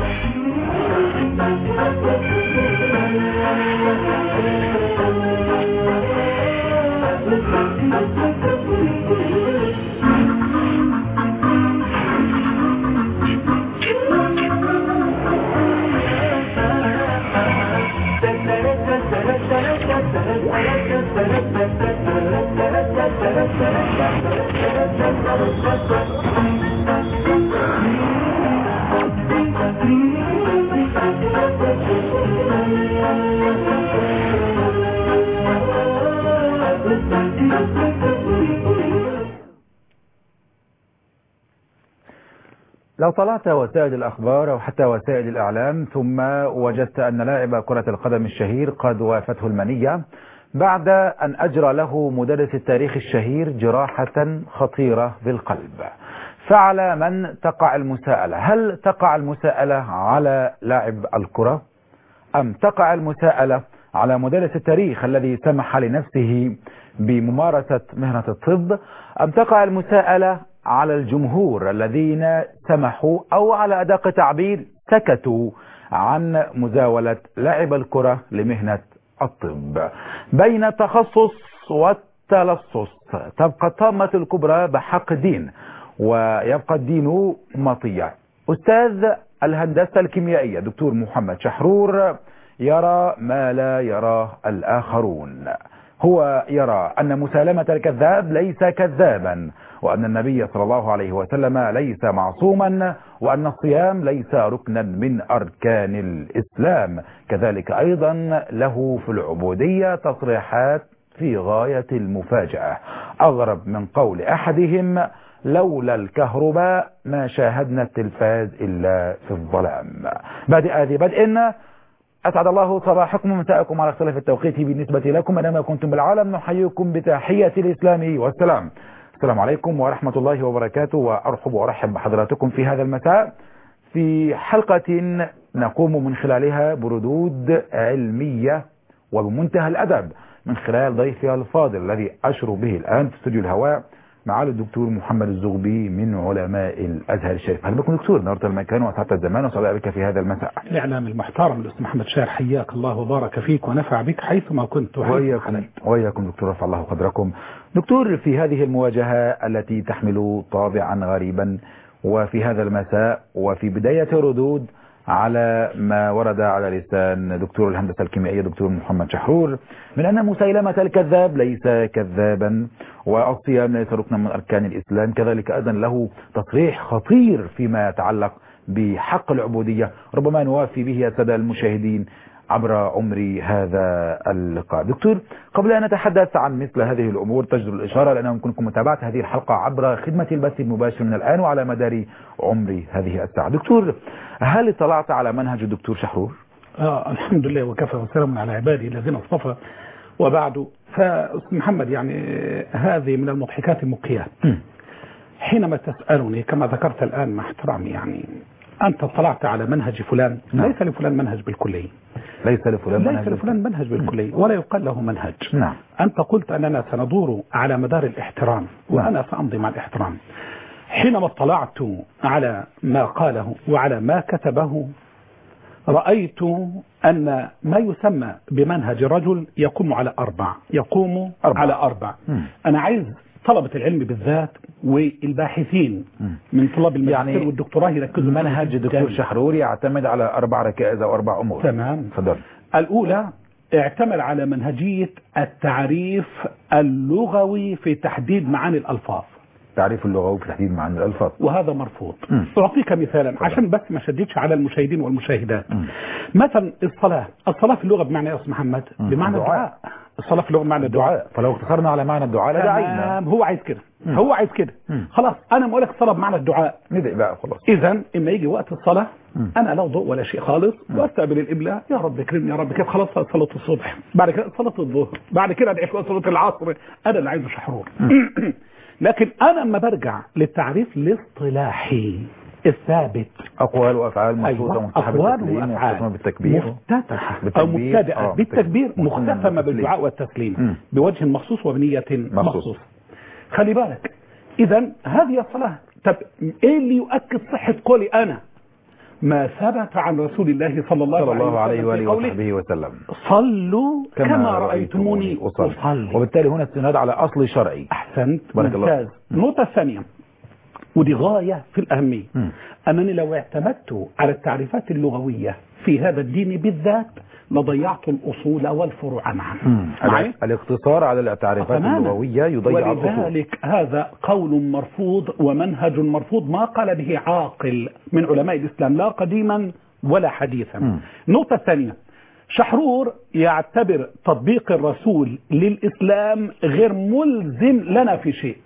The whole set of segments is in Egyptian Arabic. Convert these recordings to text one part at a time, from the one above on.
لو طلعت وسائل الأخبار أو حتى وسائل الإعلام ثم وجدت أن لاعب كرة القدم الشهير قد وافته المنية بعد أن أجرى له مدرس التاريخ الشهير جراحة خطيرة بالقلب فعلى من تقع المساءلة هل تقع المساءلة على لاعب الكرة أم تقع المساءلة على مدرس التاريخ الذي سمح لنفسه بممارسة مهنة الطب أم تقع المساءلة على الجمهور الذين سمحوا أو على أدق تعبير سكتوا عن مزاولة لاعب الكرة لمهنة الطب بين التخصص والتلصص تبقى الطامة الكبرى بحق الدين ويبقى الدين مطيع أستاذ الهندسة الكيميائية دكتور محمد شحرور يرى ما لا يراه الآخرون هو يرى أن مسالمة الكذاب ليس كذابا وأن النبي صلى الله عليه وسلم ليس معصوما وأن الصيام ليس ركنا من أركان الإسلام كذلك أيضا له في العبودية تصريحات في غاية المفاجأة أغرب من قول أحدهم لولا الكهرباء ما شاهدنا التلفاز إلا في الظلام بادئ ذي بدء أسعد الله صباحكم ومساءكم على اختلاف التوقيت بالنسبة لكم أينما كنتم بالعالم نحييكم بتحية الإسلام والسلام السلام عليكم ورحمة الله وبركاته وأرحب وأرحب بحضراتكم في هذا المساء في حلقة نقوم من خلالها بردود علمية وبمنتهى الأدب من خلال ضيفي الفاضل الذي أشرف به الآن في استوديو الهواء معالي الدكتور محمد الزغبي من علماء الازهر الشريف هل بكم دكتور نورت المكان واسعدت الزمان وسعد بك في هذا المساء الاعلام المحترم الاستاذ محمد شاعر حياك الله وبارك فيك ونفع بك حيثما كنت واياكم واياكم دكتور رفع الله قدركم دكتور في هذه المواجهه التي تحمل طابعا غريبا وفي هذا المساء وفي بدايه ردود على ما ورد على لسان دكتور الهندسة الكيميائية دكتور محمد شحرور من أن مسيلمة الكذاب ليس كذابا والصيام ليس ركنا من أركان الإسلام كذلك أيضا له تصريح خطير فيما يتعلق بحق العبودية ربما نوافي به يا سادة المشاهدين عبر عمري هذا اللقاء دكتور قبل أن نتحدث عن مثل هذه الأمور تجدر الإشارة لأنه يمكنكم متابعة هذه الحلقة عبر خدمة البث المباشر من الآن وعلى مدار عمري هذه الساعة دكتور هل اطلعت على منهج الدكتور شحرور آه الحمد لله وكفى وسلام على عبادي الذين اصطفى وبعد فأستاذ محمد يعني هذه من المضحكات المقيات حينما تسألني كما ذكرت الآن مع احترامي يعني أنت اطلعت على منهج فلان نعم. ليس لفلان منهج بالكلية ليس لفلان ليس منهج لفلان منهج بالكلية ولا يقال له منهج نعم أنت قلت أننا سندور على مدار الاحترام وأنا سأمضي مع الاحترام حينما اطلعت على ما قاله وعلى ما كتبه رأيت أن ما يسمى بمنهج رجل يقوم على أربع يقوم أربع. على أربع مم. أنا عايز طلبة العلم بالذات والباحثين مم. من طلاب الماجستير يعني والدكتوراه يركزوا منهج جداً. دكتور شحرور يعتمد على أربع ركائز أو أربع أمور تمام تفضل الأولى اعتمد على منهجية التعريف اللغوي في تحديد معاني الألفاظ تعريف اللغوي في تحديد معاني الألفاظ وهذا مرفوض مم. أعطيك مثالا عشان بس ما شددش على المشاهدين والمشاهدات مم. مثلا الصلاة الصلاة في اللغة بمعنى إيه يا أستاذ محمد مم. بمعنى دعاء. الدعاء الصلاة في اللغة بمعنى الدعاء دعاء فلو اقتصرنا على معنى الدعاء لدعينا تمام، هو عايز كده مم. هو عايز كده مم. خلاص أنا بقول لك الصلاة بمعنى الدعاء ندعي بقى خلاص إذا إما يجي وقت الصلاة مم. أنا لا ضوء ولا شيء خالص مم. واستقبل القبلة يا رب اكرمني يا رب كيف خلاص صلاة الصبح بعد كده صلاة الظهر بعد كده أدعي في صلاة العصر أنا اللي عايزه شحرور لكن أنا لما برجع للتعريف الاصطلاحي الثابت أقوال وأفعال مخصوصة أيوة مستحبة أقوال بالتسليم وأفعال ومختتمة بالتكبير مفتتحة أو بالتكبير. مبتدأة آه، بالتكبير بالتكبير. مختتمة بالتسليم. بالدعاء والتسليم مم. بوجه مخصوص وبنية مخصوص. مخصوص خلي بالك إذا هذه الصلاة طب إيه اللي يؤكد صحة قولي أنا ما ثبت عن رسول الله صلى الله, صلى الله عليه وسلم في وآله قوله وصحبه وسلم صلوا كما, كما رأيتموني أصلي أصلي وبالتالي هنا استناد على أصل شرعي أحسنت بارك الله ممتاز النقطة الثانية ودي غاية في الأهمية مم. أنني لو اعتمدت على التعريفات اللغوية في هذا الدين بالذات لضيعت الأصول والفروع معا معي؟ الاقتصار على التعريفات تماما. اللغوية يضيع الأصول ولذلك هذا قول مرفوض ومنهج مرفوض ما قال به عاقل من علماء الإسلام لا قديما ولا حديثا مم. النقطة الثانية شحرور يعتبر تطبيق الرسول للإسلام غير ملزم لنا في شيء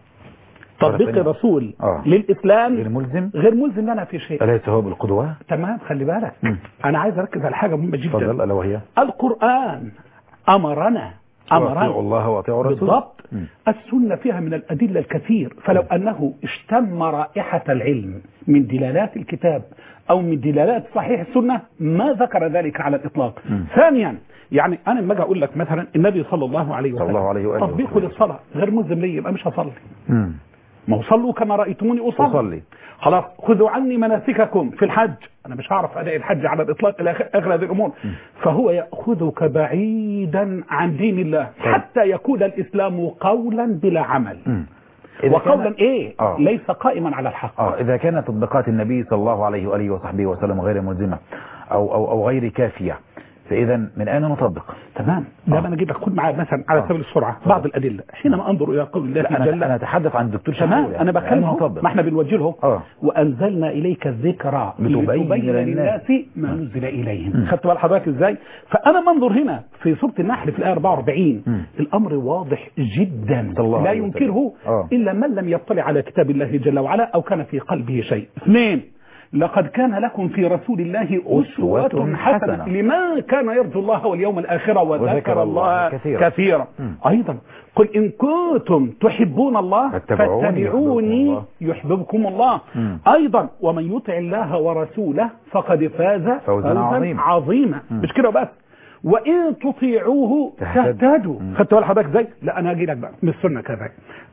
تطبيق ثانية. الرسول آه. للإسلام غير ملزم غير ملزم لنا في شيء أليس هو بالقدوة تمام خلي بالك مم. أنا عايز أركز على حاجة مهمة جدا تفضل ألا وهي القرآن أمرنا أمرنا وأطيعوا الله وأطيعوا الرسول بالضبط مم. السنة فيها من الأدلة الكثير فلو أنه اشتم رائحة العلم من دلالات الكتاب أو من دلالات صحيح السنة ما ذكر ذلك على الإطلاق مم. ثانيا يعني أنا لما أجي أقول لك مثلا النبي صلى الله عليه صلى وسلم الله عليه وآله تطبيقه وسلم. للصلاة غير ملزم لي يبقى مش هصلي مم. ما هو صلوا كما رأيتموني أصلي أصلي خلاص خذوا عني مناسككم في الحج أنا مش هعرف أداء الحج على الإطلاق إلى آخر آخر هذه الأمور فهو يأخذك بعيدا عن دين الله طيب. حتى يكون الإسلام قولا بلا عمل مم. إذا وقولا كان- إيه آه. ليس قائما على الحق آه إذا كانت تطبيقات النبي صلى الله عليه وآله وصحبه وسلم غير ملزمة أو, أو, أو غير كافية فإذا من أين نطبق؟ تمام آه. ده انا اجيب لك خد معايا مثلا على آه. سبيل السرعه بعض الادله حينما انظر الى قول الله لا أنا, جل أنا أتحدث عن الدكتور شمال تمام انا بتكلم أهو. نطبق ما احنا بنوجه له آه. وانزلنا اليك الذكرى لتبين لتبين للناس. للناس ما نزل اليهم مم. خدت بال حضرتك ازاي فانا منظر هنا في سوره النحل في الايه 44 مم. الامر واضح جدا صلى الله لا عليه ينكره وسلم. آه. الا من لم يطلع على كتاب الله جل وعلا او كان في قلبه شيء اثنين لقد كان لكم في رسول الله أسوة أسوة حسنة حسنة. لمن كان يرجو الله واليوم الآخر وذكر الله كثيرا. كثيرا مم. أيضا قل إن كنتم تحبون الله فاتبعوني فاتبعوني يحببكم يحببكم الله مم. أيضا ومن يطع الله ورسوله فقد فاز فوزا عظيما. عظيما مم. مش كده بس وإن تطيعوه تهتدوا. تهتدوا مم. خدت بال حضرتك ازاي؟ لا أنا هاجي لك بقى من السنة كذا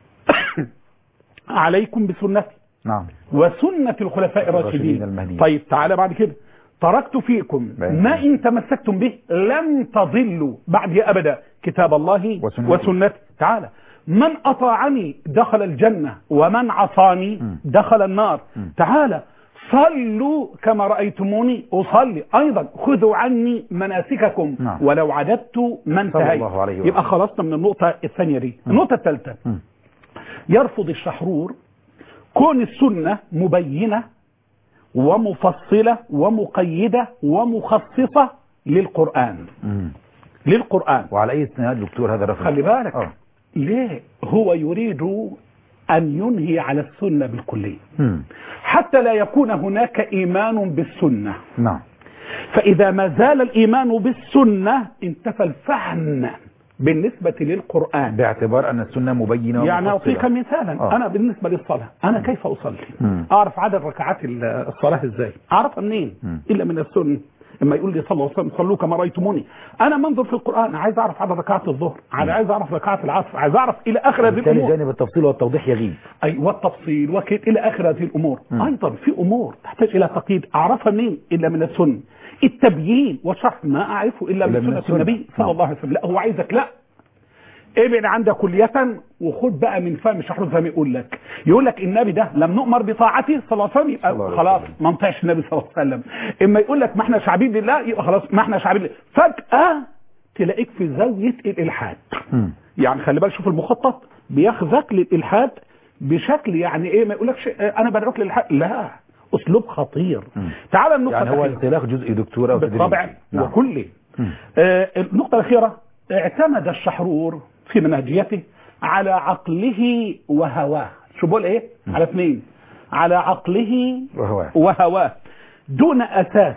عليكم بسنتي نعم وسنة الخلفاء الراشدين الراشدين المهديين. طيب تعالى بعد كده تركت فيكم بين. ما إن تمسكتم به لن تضلوا بعد أبدا كتاب الله وسنتي. وسنتي تعالى من أطاعني دخل الجنة ومن عصاني م. دخل النار م. تعالى صلوا كما رأيتموني أصلي أيضا خذوا عني مناسككم نعم. ولو عددت ما انتهيت الله عليه وسلم. يبقى خلصنا من النقطة الثانية دي النقطة الثالثة م. يرفض الشحرور كون السنة مبينة ومفصلة ومقيدة ومخصصة للقرآن مم. للقرآن وعلى أي استناد دكتور هذا رفض خلي بالك آه. ليه هو يريد أن ينهي على السنة بالكلية مم. حتى لا يكون هناك إيمان بالسنة نعم فإذا ما زال الإيمان بالسنة انتفى الفهم بالنسبة للقرآن باعتبار أن السنة مبينة يعني ومفصلة. أعطيك مثالا آه. أنا بالنسبة للصلاة أنا كيف أصلي مم. أعرف عدد ركعات ال- الصلاة إزاي أعرفها منين مم. إلا من السنة اما يقول لي صلى الله عليه وسلم صلوا كما رايتموني انا منظر في القران عايز اعرف عدد ركعات الظهر عايز عايز اعرف ركعات العصر عايز اعرف الى اخر هذه بالتالي الامور جانب التفصيل والتوضيح يغيب اي والتفصيل وكيف الى اخر هذه الامور مم. ايضا في امور تحتاج الى تقييد اعرفها منين الا من السنه التبيين والشرح ما اعرفه الا, إلا من من سنه السنة. النبي صلى نعم. الله عليه وسلم لا هو عايزك لا ابعد عن ده كلية وخد بقى من فهم شحرور زي ما يقول لك يقول لك النبي ده لم نؤمر بطاعته صلى الله عليه وسلم صلى الله يبقى عليه خلاص وسلم. ما نطيعش النبي صلى الله عليه وسلم اما يقول لك ما احنا شعبين لله يبقى خلاص ما احنا شعبين لله فجأة تلاقيك في زاوية الالحاد مم. يعني خلي بالك شوف المخطط بياخذك للالحاد بشكل يعني ايه ما يقولكش اه، انا بدعوك للالحاد لا اسلوب خطير مم. تعال النقطه يعني هو الأخيرة. انسلاخ جزئي دكتور أو بالطبع تدريجي. نعم. وكله مم. آه النقطة الأخيرة اعتمد الشحرور في منهجيته على عقله وهواه شو بقول ايه على اثنين على عقله وهو وهواه دون أساس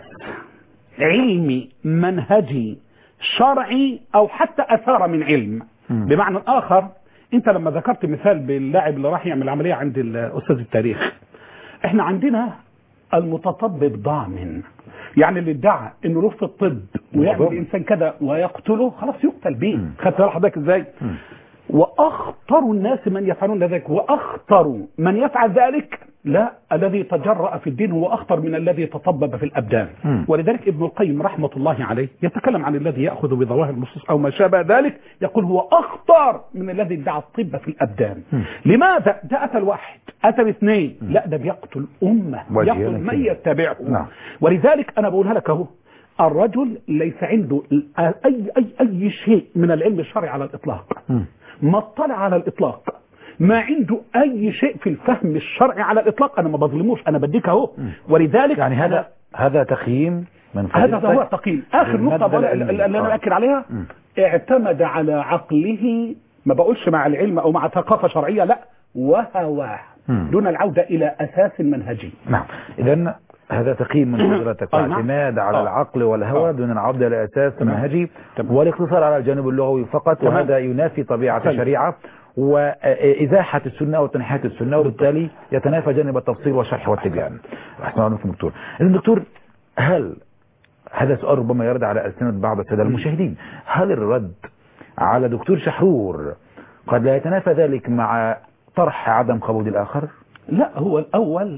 علمي منهجي شرعي أو حتى أثار من علم مم. بمعنى آخر أنت لما ذكرت مثال باللاعب اللي راح يعمل عملية عند الأستاذ التاريخ احنا عندنا المتطبب ضامن يعني اللي ادعى انه له في الطب ويعمل متطبب. الانسان كذا ويقتله خلاص يقتل بيه مم. خدت بال حضرتك ازاي مم. واخطر الناس من يفعلون ذلك واخطر من يفعل ذلك لا الذي تجرأ في الدين هو أخطر من الذي تطبب في الأبدان مم. ولذلك ابن القيم رحمة الله عليه يتكلم عن الذي يأخذ بظواهر النصوص أو ما شابه ذلك يقول هو أخطر من الذي ادعى الطب في الأبدان مم. لماذا؟ ده أتى الواحد أتى باثنين لا ده بيقتل أمة وجه يقتل لكن- من يتبعه نعم. ولذلك أنا بقولها لك أهو الرجل ليس عنده أي, أي, أي شيء من العلم الشرعي على الإطلاق مم. ما اطلع على الإطلاق ما عنده أي شيء في الفهم الشرعي على الإطلاق أنا ما بظلموش أنا بديك أهو ولذلك يعني هذا هذا تقييم من هذا فضيلتك هو تقييم اخر للمادة نقطه بقول- العلمية. اللي انا آه. باكد عليها مم. اعتمد على عقله ما بقولش مع العلم او مع ثقافه شرعيه لا وهواه مم. دون العوده الى اساس منهجي نعم إذا هذا تقييم من فضيلتك آه، نعم. واعتماد على آه. العقل والهوى آه. دون العودة إلى أساس تمام. منهجي تمام. والاقتصار على الجانب اللغوي فقط تمام. وهذا ينافي طبيعة سليم. الشريعة وإزاحة السنة وتنحية السنة وبالتالي يتنافى جانب التفصيل والشرح والتبيان أحسن عليكم دكتور إذن دكتور هل هذا سؤال ربما يرد على ألسنة بعض السادة المشاهدين هل الرد على دكتور شحرور قد لا يتنافى ذلك مع طرح عدم قبول الآخر لا هو الاول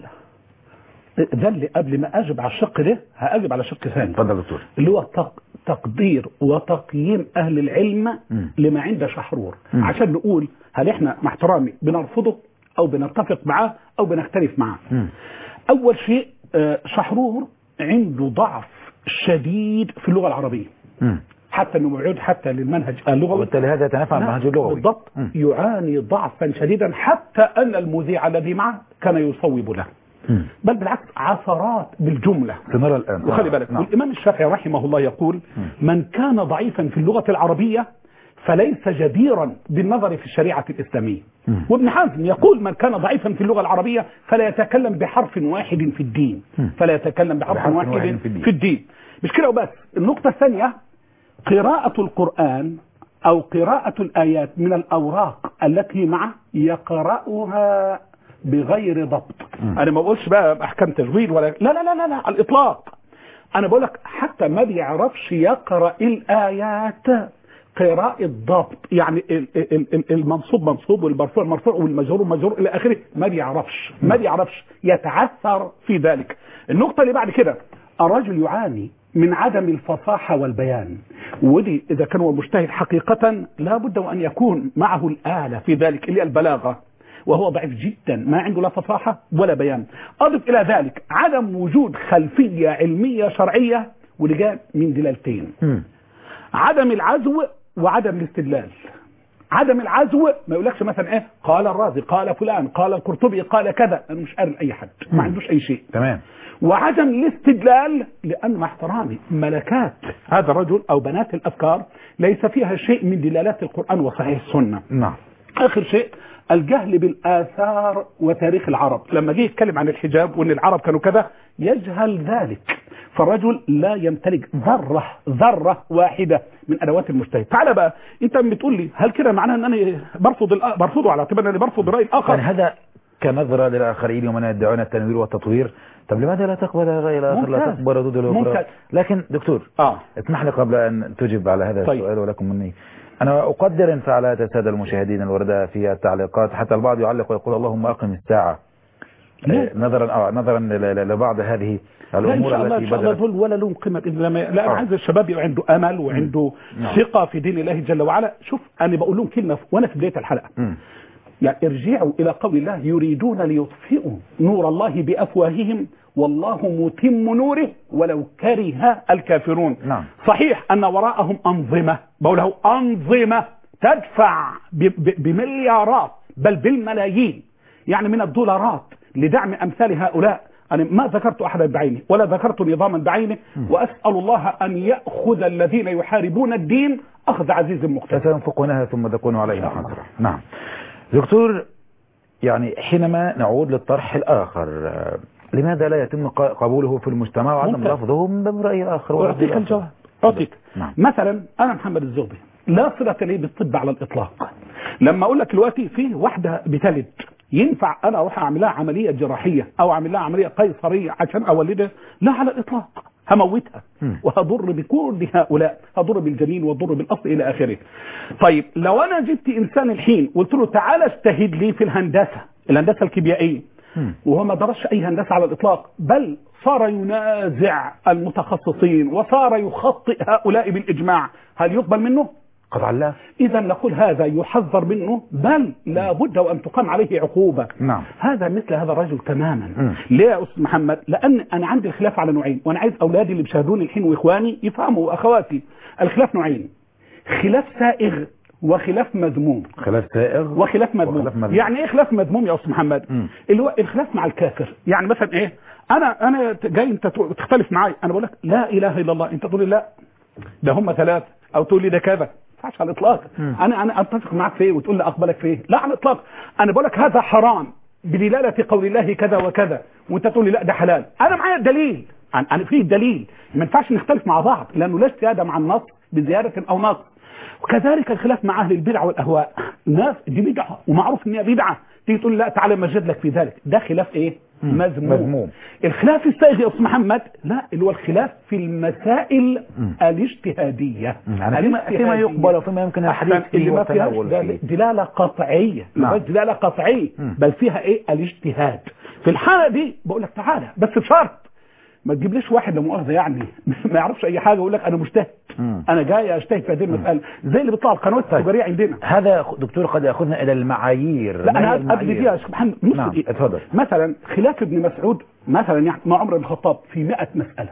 ده اللي قبل ما اجب على الشق ده هاجب على شق ثاني تفضل دكتور اللي هو تق- تقدير وتقييم اهل العلم مم. لما عند شحرور مم. عشان نقول هل احنا مع احترامي بنرفضه او بنتفق معاه او بنختلف معاه مم. اول شيء آه، شحرور عنده ضعف شديد في اللغه العربيه مم. حتى انه موعود حتى للمنهج اللغوي وبالتالي هذا يتنافى مع نعم، المنهج اللغوي بالضبط مم. يعاني ضعفا شديدا حتى ان المذيع الذي معه كان يصوب له مم. بل بالعكس عثرات بالجمله سنرى الآن وخلي بالك نعم. والإمام الشافعي رحمه الله يقول من كان ضعيفا في اللغة العربية فليس جديرا بالنظر في الشريعة الإسلامية مم. وابن حزم يقول من كان ضعيفا في اللغة العربية فلا يتكلم بحرف واحد في الدين مم. فلا يتكلم بحرف, بحرف واحد, واحد في الدين. في الدين مش كده وبس النقطة الثانية قراءة القرآن أو قراءة الآيات من الأوراق التي معه يقرأها بغير ضبط مم. أنا ما بقولش بقى أحكام تجويد ولا لا لا لا لا, لا على الإطلاق أنا بقول لك حتى ما بيعرفش يقرأ الآيات قراءة ضبط يعني ال- ال- ال- المنصوب منصوب والمرفوع مرفوع والمجرور مجرور إلى آخره ما بيعرفش ما بيعرفش يتعثر في ذلك النقطة اللي بعد كده الرجل يعاني من عدم الفصاحة والبيان ودي إذا كان هو مجتهد حقيقة لا بد وأن يكون معه الآلة في ذلك اللي هي البلاغة وهو ضعيف جدا ما عنده لا فصاحة ولا بيان أضف إلى ذلك عدم وجود خلفية علمية شرعية واللي جاء من دلالتين مم. عدم العزو وعدم الاستدلال عدم العزو ما يقولكش مثلا ايه قال الرازي قال فلان قال القرطبي قال كذا انا مش قارن اي حد ما عندوش اي شيء تمام وعدم الاستدلال لأن مع احترامي ملكات هذا الرجل أو بنات الأفكار ليس فيها شيء من دلالات القرآن وصحيح السنة نعم آخر شيء الجهل بالآثار وتاريخ العرب لما جه يتكلم عن الحجاب وأن العرب كانوا كذا يجهل ذلك فالرجل لا يمتلك ذرة ذرة واحدة من أدوات المجتهد تعال بقى أنت بتقول لي هل كده معناه أن أنا برفض الآ- برفضه على اعتبار أنني برفض الرأي يعني الآخر هذا كنظرة للآخرين ومن يدعون التنوير والتطوير طب لماذا لا تقبل الرأي الآخر لا ممتاز. تقبل ردود الأخرى ممتاز. لكن دكتور آه اسمح لي قبل أن تجب على هذا طيب. السؤال ولكم مني أنا أقدر انفعالات السادة المشاهدين الوردة في التعليقات حتى البعض يعلق ويقول اللهم أقم الساعة ليه؟ آه، نظرا آه نظرا ل- ل- لبعض هذه لا ان الأمور شاء الله التي ان شاء الله بدأت دول ولا لهم قيمه باذن الله ما- لا انا آه. عايز الشباب يبقى عنده امل وعنده نعم. ثقه في دين الله جل وعلا شوف انا بقول لهم كلمه وانا في بدايه الحلقه مم. يعني ارجعوا الى قول الله يريدون ليطفئوا نور الله بافواههم والله متم نوره ولو كره الكافرون نعم. صحيح ان وراءهم انظمه بقوله انظمه تدفع ب- ب- بمليارات بل بالملايين يعني من الدولارات لدعم امثال هؤلاء أنا ما ذكرت أحدا بعينه ولا ذكرت نظاما بعينه وأسأل الله أن يأخذ الذين يحاربون الدين أخذ عزيز مقتدر فسينفقونها ثم تكون علينا حسرة نعم دكتور يعني حينما نعود للطرح الآخر آه، لماذا لا يتم ق- قبوله في المجتمع وعدم ممتاز. رفضه برأي آخر ورد أعطيك الآخر؟ الجواب أعطيك نعم. مثلا أنا محمد الزغبي لا صلة لي بالطب على الإطلاق لما أقول لك دلوقتي في واحدة بتلد ينفع أنا أروح أعمل لها عملية جراحية أو أعمل لها عملية قيصرية عشان أولدها لا على الإطلاق هموتها مم. وهضر بكل هؤلاء هضر بالجنين وهضر بالأصل إلى آخره طيب لو أنا جبت إنسان الحين قلت له تعالى اجتهد لي في الهندسة الهندسة الكيميائية مم. وهو ما درسش اي هندسه على الاطلاق بل صار ينازع المتخصصين وصار يخطئ هؤلاء بالاجماع هل يقبل منه قطعا لا اذا نقول هذا يحذر منه بل لا بد وان تقام عليه عقوبه نعم هذا مثل هذا الرجل تماما مم. ليه يا استاذ محمد لان انا عندي الخلاف على نوعين وانا عايز اولادي اللي بيشاهدوني الحين واخواني يفهموا واخواتي الخلاف نوعين خلاف سائغ وخلاف مذموم خلاف سائغ وخلاف مذموم وخلاف مذموم. يعني ايه خلاف مذموم يا استاذ محمد مم. اللي هو الخلاف مع الكافر يعني مثلا ايه انا انا جاي انت تختلف معايا انا بقول لك لا اله الا الله انت تقول لي لا ده هم ثلاثه او تقول لي ده كذا ما ينفعش على الاطلاق مم. انا انا اتفق معاك في ايه وتقول لي اقبلك في ايه لا على الاطلاق انا بقول لك هذا حرام بدلاله قول الله كذا وكذا وانت تقول لي لا ده حلال انا معايا الدليل انا أنا في دليل ما ينفعش نختلف مع بعض لانه لا اجتهاد مع النص بزياده او نقص وكذلك الخلاف مع اهل البدع والاهواء ناس دي بدعه ومعروف ان هي بدعه تيجي تقول لا تعالى مجد لك في ذلك ده خلاف ايه مم. مذموم مذموم. الخلاف السائغ يا استاذ محمد لا اللي هو الخلاف في المسائل مم. الاجتهاديه مم. يعني فيما, فيما الاجتهادية. يقبل وفيما يمكن الحديث أحسن فيه اللي ما فيهاش والتناول دل- فيه دلاله قطعيه نعم. نعم. دلاله قطعيه مم. بل فيها ايه الاجتهاد في الحاله دي بقول لك تعالى بس بشرط ما تجيبليش واحد لا مؤاخذه يعني ما يعرفش اي حاجه ويقول لك انا مجتهد مم. انا جاي اجتهد في هذه المساله زي اللي بيطلع القنوات طيب. التجاريه عندنا هذا دكتور قد ياخذنا الى المعايير لا ما هي انا قبل المعايير؟ فيها يا شيخ محمد مثل نعم، إيه؟ اتفضل. مثلا خلاف ابن مسعود مثلا يعني مع عمر بن الخطاب في 100 مساله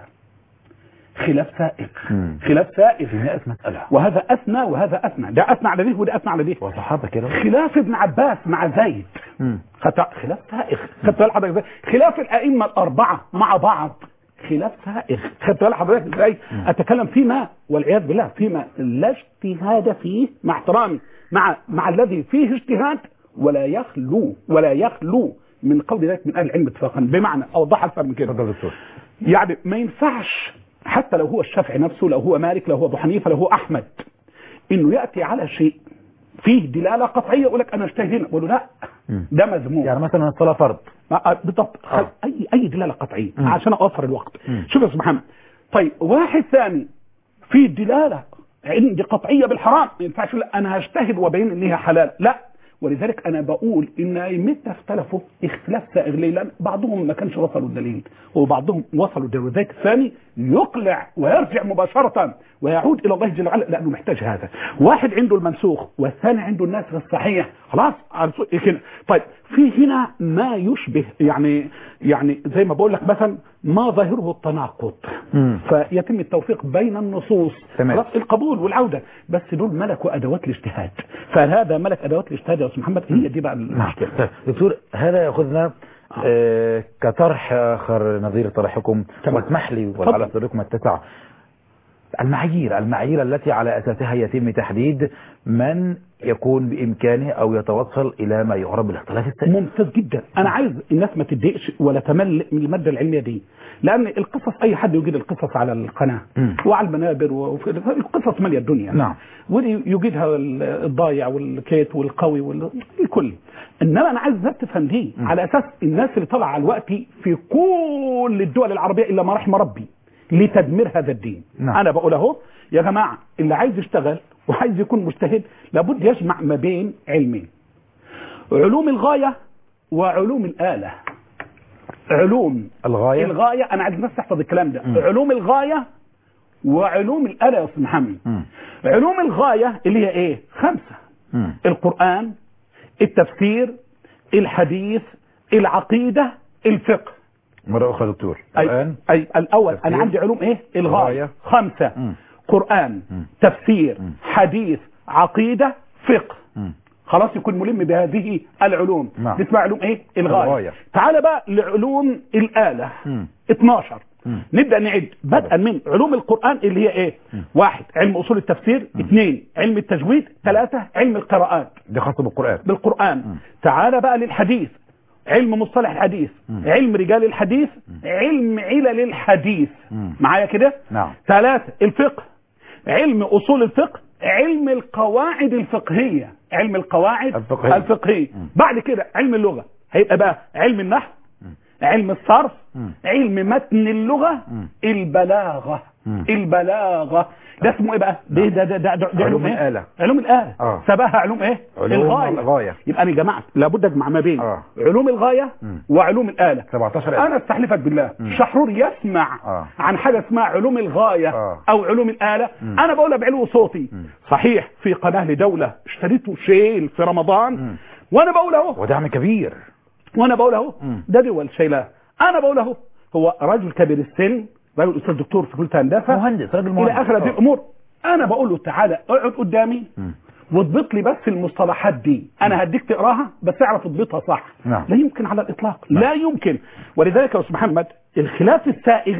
خلاف سائغ مم. خلاف سائغ في 100 مسألة وهذا اثنى وهذا اثنى ده اثنى على ده وده اثنى على ده وصحابة كده خلاف ابن عباس مع زيد مم. خط- خلاف سائغ خدت بالك حضرتك ازاي؟ خلاف الائمه الاربعه مع بعض خلاف سائغ خدت بالك حضرتك ازاي اتكلم فيما والعياذ بالله فيما لا اجتهاد فيه مع احترامي مع مع الذي فيه اجتهاد ولا يخلو ولا يخلو من قول ذلك من اهل العلم اتفاقا بمعنى اوضح اكثر من كده اتفضل دكتور يعني ما ينفعش حتى لو هو الشافعي نفسه لو هو مالك لو هو ابو حنيفه لو هو احمد انه ياتي على شيء فيه دلاله قطعيه يقول لك انا اجتهد هنا اقول له لا مم. ده مذموم يعني مثلا الصلاة فرض آه، بالضبط آه. اي اي دلاله قطعيه مم. عشان اوفر الوقت مم. شوف يا استاذ محمد طيب واحد ثاني في دلاله عندي قطعيه بالحرام ما ينفعش يقول لا انا هجتهد وابين ان هي حلال لا ولذلك انا بقول ان ائمتنا اختلفوا اختلاف سائغ ليه؟ لان بعضهم ما كانش وصلوا الدليل وبعضهم وصلوا الدليل وذلك الثاني يقلع ويرجع مباشره ويعود الى الله جل وعلا لانه محتاج هذا واحد عنده المنسوخ والثاني عنده الناسخ الصحيح خلاص على سوء كده طيب في هنا ما يشبه يعني يعني زي ما بقول لك مثلا ما ظاهره التناقض مم. فيتم التوفيق بين النصوص تمام. خلاص القبول والعوده بس دول ملكوا ادوات الاجتهاد فهذا ملك ادوات الاجتهاد يا استاذ محمد هي دي بقى نعم المشكله طيب دكتور هذا ياخذنا آه كطرح اخر نظير طرحكم تمام. واسمح لي اتفضل. وعلى صدركم التسع المعايير المعايير التي على اساسها يتم تحديد من يكون بامكانه او يتوصل الى ما يعرف بالاختلاف السائغ ممتاز جدا انا عايز الناس ما تتضايقش ولا تمل من الماده العلميه دي لان القصص اي حد يوجد القصص على القناه مم. وعلى المنابر وفي القصص ماليه الدنيا نعم. واللي يوجدها ال- الضايع والكيت والقوي والكل انما انا عايز الناس تفهم دي مم. على اساس الناس اللي طالعه على الوقت في كل الدول العربيه الا ما رحم ربي لتدمير هذا الدين نعم. انا بقول اهو يا جماعه اللي عايز يشتغل وعايز يكون مجتهد لابد يجمع ما بين علمين علوم الغاية وعلوم الآلة علوم الغاية الغاية أنا عايز الناس تحفظ الكلام ده مم. علوم الغاية وعلوم الآلة يا أستاذ محمد مم. علوم الغاية اللي هي إيه خمسة مم. القرآن التفسير الحديث العقيدة الفقه مرة أخرى دكتور أي, الآن أي الأول تفسير. أنا عندي علوم إيه الغاية الغاية. خمسة مم. قرآن مم. تفسير مم. حديث عقيدة فقه مم. خلاص يكون ملم بهذه العلوم نعم. دي اسمها علوم ايه الغاية الغاية. تعال بقى لعلوم الآلة مم. 12 مم. نبدأ نعد بدءا من علوم القرآن اللي هي ايه واحد علم اصول التفسير اثنين علم التجويد ثلاثة علم القراءات ده خاص بالقرآن بالقرآن مم. تعال بقى للحديث علم مصطلح الحديث مم. علم رجال الحديث علم علل الحديث مم. معايا كده نعم ثلاثة الفقه علم أصول الفقه علم القواعد الفقهية علم القواعد الفقهية. الفقهية مم. بعد كده علم اللغة هيبقى بقى علم النحو علم الصرف مم. علم متن اللغة مم. البلاغة مم. البلاغه ده اسمه ايه بقى ده ده ده, ده, ده, ده علوم إيه؟ الآلة. علوم الاله آه. سباها علوم ايه علوم الغايه الغاية. يبقى انا يا جماعه لابد اجمع ما بين آه. علوم الغايه مم. وعلوم الاله 17 انا استحلفك بالله مم. شحرور يسمع آه. عن حاجه اسمها علوم الغايه آه. او علوم الاله مم. انا بقولها بعلو صوتي مم. صحيح في قناه لدوله اشتريته شيل في رمضان مم. وانا بقول اهو ودعم كبير وانا بقول اهو مم. ده دول شايلاه انا بقول اهو هو رجل كبير السن رجل استاذ دكتور في كليه هندسه مهندس راجل مهندس الى اخر هذه آه. الامور انا بقول له تعالى اقعد قدامي مم. واضبط لي بس المصطلحات دي انا هديك تقراها بس اعرف اضبطها صح نعم. لا يمكن على الاطلاق نعم. لا يمكن ولذلك يا استاذ محمد الخلاف السائغ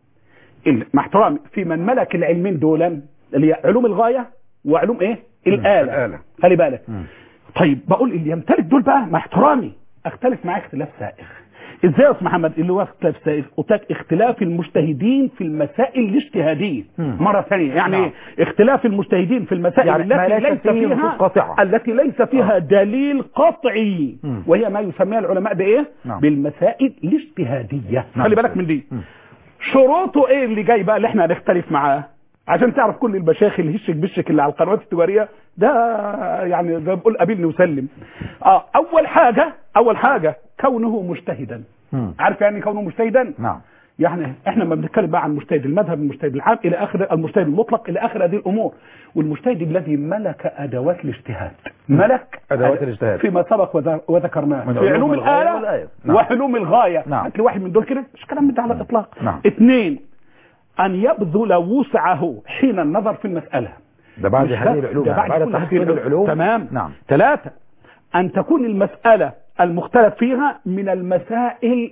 ال- مع احترامي في من ملك العلمين دولا اللي هي علوم الغايه وعلوم ايه الاله الآلة. خلي بالك مم. طيب بقول اللي يمتلك دول بقى مع احترامي اختلف معاه اختلاف سائغ ازاي يا استاذ محمد اللي هو اختلاف سائغ قلت لك اختلاف المجتهدين في المسائل الاجتهاديه مم. مره ثانيه يعني نعم. إيه؟ اختلاف المجتهدين في المسائل يعني ما التي ليس ليس فيه فيها نصوص قاطعة. التي ليس فيها دليل قطعي مم. وهي ما يسميها العلماء بايه نعم. بالمسائل الاجتهاديه نعم. خلي بالك من دي مم. شروطه ايه اللي جاي بقى اللي احنا هنختلف معاه عشان تعرف كل البشاخ اللي هشك بشك اللي على القنوات التجاريه ده يعني زي ما بقول قابلني وسلم اه اول حاجه اول حاجه كونه مجتهدا مم. عارف يعني كونه مجتهدا نعم يعني احنا ما بنتكلم بقى عن المجتهد المذهب المجتهد العام الى اخر المجتهد المطلق الى اخر هذه الامور والمجتهد الذي ملك ادوات الاجتهاد ملك أدوات أد- الاجتهاد. فيما سبق وذ- وذكرناه من في علوم علوم الغاية الاله والآية. نعم. وعلوم الغايه نعم. هات لي واحد من دول كده مش كلام من ده على الاطلاق نعم. اثنين ان يبذل وسعه حين النظر في المساله ده بعد مش هذه ده- العلوم ده يعني بعد كل هذه تحصيل العلوم تمام نعم ثلاثة أن تكون المسألة المختلف فيها من المسائل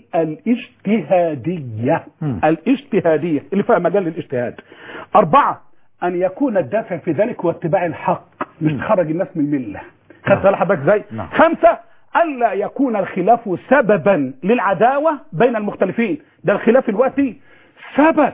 الاجتهادية مم. الاجتهادية اللي فيها مجال للاجتهاد أربعة أن يكون الدافع في ذلك هو اتباع الحق مش تخرج الناس من الملة خدت بالك حضرتك ازاي؟ نعم. خمسة ألا يكون الخلاف سببا للعداوة بين المختلفين ده الخلاف الوقتي سبب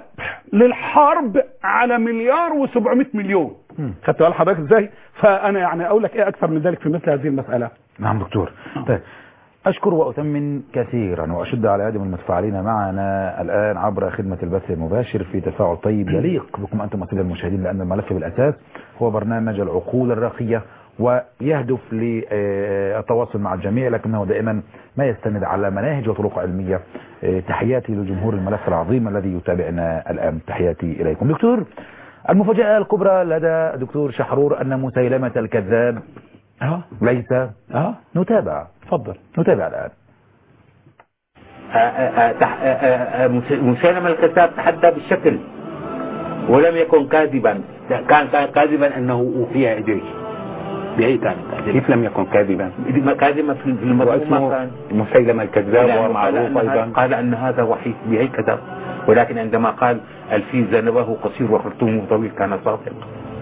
للحرب على مليار و700 مليون مم. خدت بال حضرتك ازاي فانا يعني اقول لك ايه اكثر من ذلك في مثل هذه المساله نعم دكتور طيب أشكر وأثمن كثيرا وأشد على يد المتفاعلين معنا الآن عبر خدمة البث المباشر في تفاعل طيب يليق بكم أنتم السادة المشاهدين لأن الملف بالأساس هو برنامج العقول الراقية ويهدف للتواصل مع الجميع لكنه دائما ما يستند على مناهج وطرق علمية آه، تحياتي لجمهور الملف العظيم الذي يتابعنا الآن تحياتي إليكم دكتور المفاجأة الكبرى لدى دكتور شحرور أن مسيلمة الكذاب اه ليس اه نتابع اتفضل نتابع الآن آه، آه، تح- آه، آه، مس- مسيلمة الكذاب تحدى بالشكل ولم يكن كاذبا كان كان كاذبا انه اوفي اليه بأي كان كيف لم يكن كاذبا كاذبا في في المضمون ما واسمه كان مسيلمة الكذاب لأنه وهو قال معروف أن هذا- أيضا قال ان هذا وحي بهي كذب ولكن عندما قال الفيل ذنبه قصير وخرطومه طويل كان صادق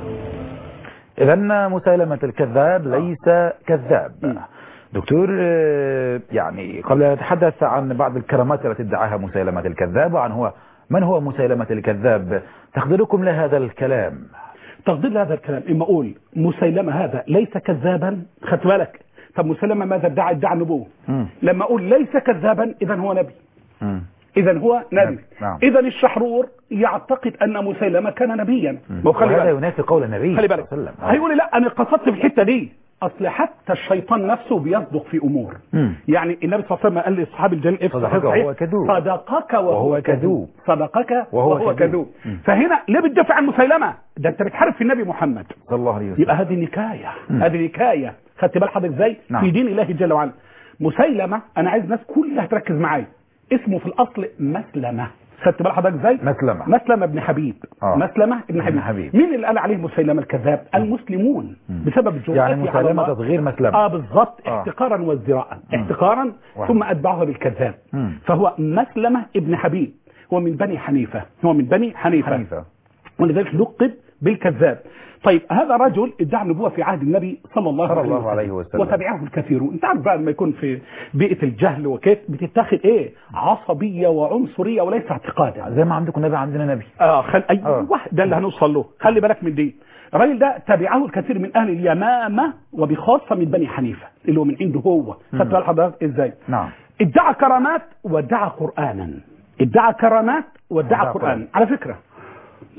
إذا مسيلمة الكذاب ليس كذاب دكتور آه، يعني قبل أن نتحدث عن بعض الكرامات التي ادعاها مسيلمة الكذاب وعن هو من هو مسيلمة الكذاب تقديركم لهذا الكلام تفضيل هذا الكلام اما اقول مسيلمه هذا ليس كذابا خدت بالك طب مسيلمه ماذا ادعى ادعى النبوه مم. لما اقول ليس كذابا اذا هو نبي مم. اذا هو نبي نعم. اذا الشحرور يعتقد ان مسيلمه كان نبيا ما هو خلي وهذا بالك ينافي قول النبي خلي صلى بالك الله عليه وسلم. هيقول لي لا انا قصدت في الحته دي اصل حتى الشيطان نفسه بيصدق في امور مم. يعني النبي صلى الله عليه وسلم قال للصحابي الجليل إيه في صدقك صحيح وهو صحيح؟ كذوب. صدقك وهو, وهو كذوب. صدقك وهو وهو, كذوب. كذوب مم. فهنا ليه بتدافع عن مسيلمه ده انت بتحارب في النبي محمد صلى الله عليه وسلم يبقى هذه نكايه مم. هذه نكايه خدت بال حضرتك ازاي نعم. في دين الله جل وعلا مسيلمه انا عايز الناس كلها تركز معايا اسمه في الاصل مسلمه خدت بال حضرتك ازاي مسلمة. مسلمه ابن حبيب آه. مسلمه ابن ابن حبيب. حبيب. مين اللي قال عليه مسيلمه الكذاب المسلمون مم. بسبب جرأته يعني على مسيلمة الله. تصغير مسلمة اه بالظبط آه. احتقارا وازدراء احتقارا واحد. ثم اتبعه بالكذاب مم. فهو مسلمه ابن حبيب هو من بني حنيفه هو من بني حنيفه, حنيفة ولذلك لقب بالكذاب طيب هذا رجل ادعى النبوة في عهد النبي صلى الله, صلى الله عليه وسلم. وتبعه الكثيرون انت عارف بقى لما يكون في بيئة الجهل وكيف بتتاخد ايه عصبية وعنصرية وليس اعتقادا زي ما عندكم نبي عندنا نبي اه خل... ايوه آه. ده اللي هنوصل له خلي بالك من دي الراجل ده تبعه الكثير من اهل اليمامة وبخاصة من بني حنيفة اللي هو من عنده هو خدت بال حضرتك ازاي نعم ادعى كرامات وادعى قرآنا ادعى كرامات وادعى وادعى قرآن قرآن. على فكرة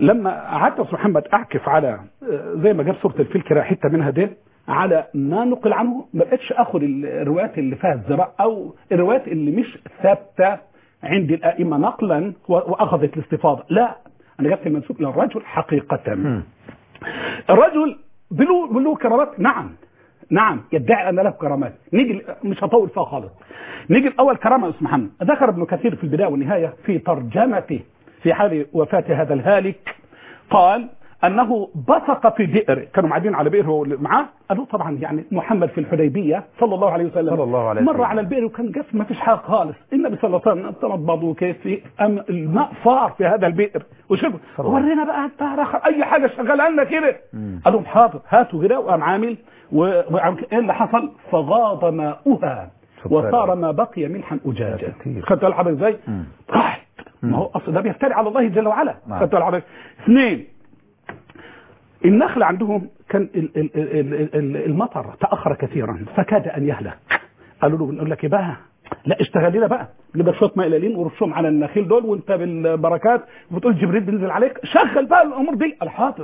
لما قعدت يا أستاذ محمد اعكف على آه، زي ما جاب سوره الفيل كده حته منها دي على ما نقل عنه ما بقتش اخد الروايات اللي فيها الزراء او الروايات اللي مش ثابته عند الائمه نقلا و- واخذت الاستفاضه لا انا جبت المنسوب للرجل حقيقه مم. الرجل بله بله كرامات نعم نعم يدعي ان له كرامات نيجي مش هطول فيها خالص نيجي الاول كرامه يا استاذ محمد ذكر ابن كثير في البدايه والنهايه في ترجمته في حال وفاه هذا الهالك قال انه بصق في بئر كانوا قاعدين على بئر هو اللي معاه قالوا طبعا يعني محمد في الحديبيه صلى الله عليه وسلم صلى الله عليه مر وسلم. على البئر وكان جف ما فيش حاجه خالص النبي صلى الله عليه وسلم تنبضوا كيف في أم الماء فار في هذا البئر وشرب صلى الله. ورينا بقى انت رخ- اي حاجه شغاله لنا كده مم. قال لهم حاضر هاتوا كده وقام عامل و- وقام ايه اللي حصل فغاض ماؤها سبحان وصار الله. ما بقي ملحا اجاجا يا كتير. خدت بالك حضرتك ازاي؟ مم. راحت ما هو اصل ده بيفتري على الله جل وعلا نعم. خدت بالك حضرتك اثنين النخل عندهم كان ال- ال- ال- ال- المطر تاخر كثيرا فكاد ان يهلك قالوا له بنقول لك ايه بقى لا اشتغل لنا بقى نجيب لك شويه ماء قليلين ورشهم على النخيل دول وانت بالبركات وبتقول جبريل بينزل عليك شغل بقى الامور دي قال حاضر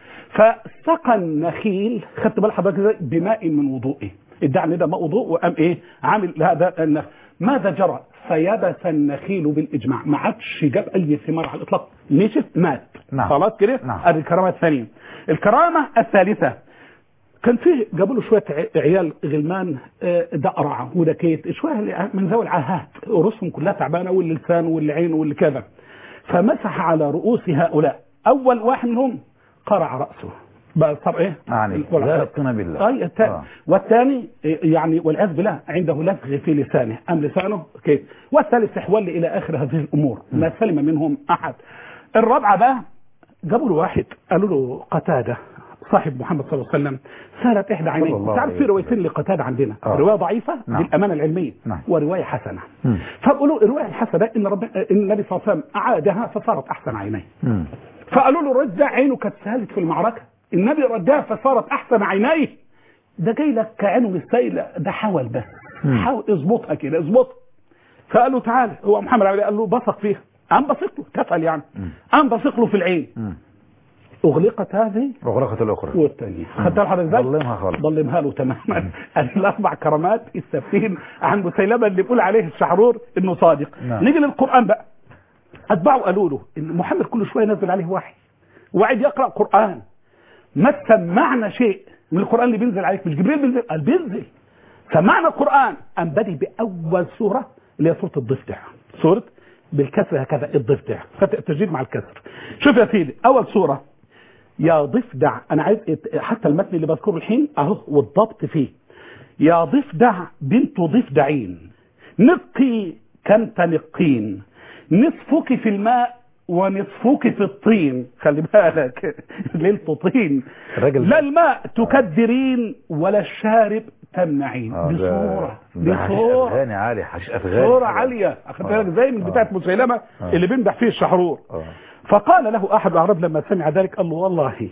فسقى النخيل خدت بال حضرتك ازاي بماء من وضوئه ادعى ان ده ماء وضوء وقام ايه عامل هذا النخل ماذا جرى فيبس النخيل بالاجماع ما عادش جاب اي ثمار على الاطلاق نشف مات نعم. خلاص كده نعم. ادي الكرامه الثانيه الكرامه الثالثه كان فيه جابوا له شويه ع- عيال غلمان آه، ده قرعه وده كيت شويه اللي من ذوي العاهات رؤوسهم كلها تعبانه واللي لسان واللي عين واللي كذا فمسح على رؤوس هؤلاء اول واحد منهم قرع راسه بقى صار ايه؟ يعني لا يقين بالله اي الثاني آه. والثاني يعني والعياذ بالله عنده لزغ في لسانه ام لسانه كيف والثالث احول الى اخر هذه الامور ما سلم منهم احد الرابعه بقى جابوا له واحد قالوا له قتاده صاحب محمد صلى الله عليه وسلم سالت احدى عينيه صلى الله تعرف عليه في روايتين لقتاده عندنا آه. روايه ضعيفه نعم. للامانه العلميه نعم. وروايه حسنه مم. فقالوا الروايه الحسنه ان رب ان النبي صلى الله عليه وسلم اعادها فصارت احسن عينيه مم. فقالوا له الرد ده عينه كانت سالت في المعركه النبي ردها فصارت احسن عينيه ده جاي لك كعينه مش سايله ده حاول بس مم. حاول اظبطها كده اظبطها فقال له تعالى هو محمد عمل إيه؟ قال له بصق فيها قام بصق له كفل يعني مم. قام بصق له في العين مم. اغلقت هذه وغلقت الأخرى والثانيه خدت بالك حضرتك ازاي؟ ظلمها خالص. ظلمها له تماما الاربع كرامات الثابتين عن مسيلمه اللي بيقول عليه الشحرور انه صادق نعم. نيجي للقران بقى اتباعه قالوا له ان محمد كل شويه ينزل عليه وحي وقاعد يقرا قران ما تسمعنا شيء من القران اللي بينزل عليك مش جبريل بينزل قال بينزل سمعنا القران ام بدي باول سوره اللي هي سوره الضفدع سوره بالكسر هكذا الضفدع فتح التجديد مع الكسر شوف يا سيدي اول سوره يا ضفدع انا عايز ات- حتى المتن اللي بذكره الحين اهو والضبط فيه يا ضفدع بنت ضفدعين نقي كم تنقين نصفك في الماء ونصفك في الطين خلي بالك ليلته طين الراجل لا الماء تكدرين ولا الشارب تمنعين آه، دي ده- صورة ده دي حشيش صورة أفغاني عالي حشيش أفغاني صورة عالية أخذت بالك زي من آه. بتاعت مسيلمة آه. اللي بيمدح فيه الشحرور آه. فقال له أحد الأعراب لما سمع ذلك قال له والله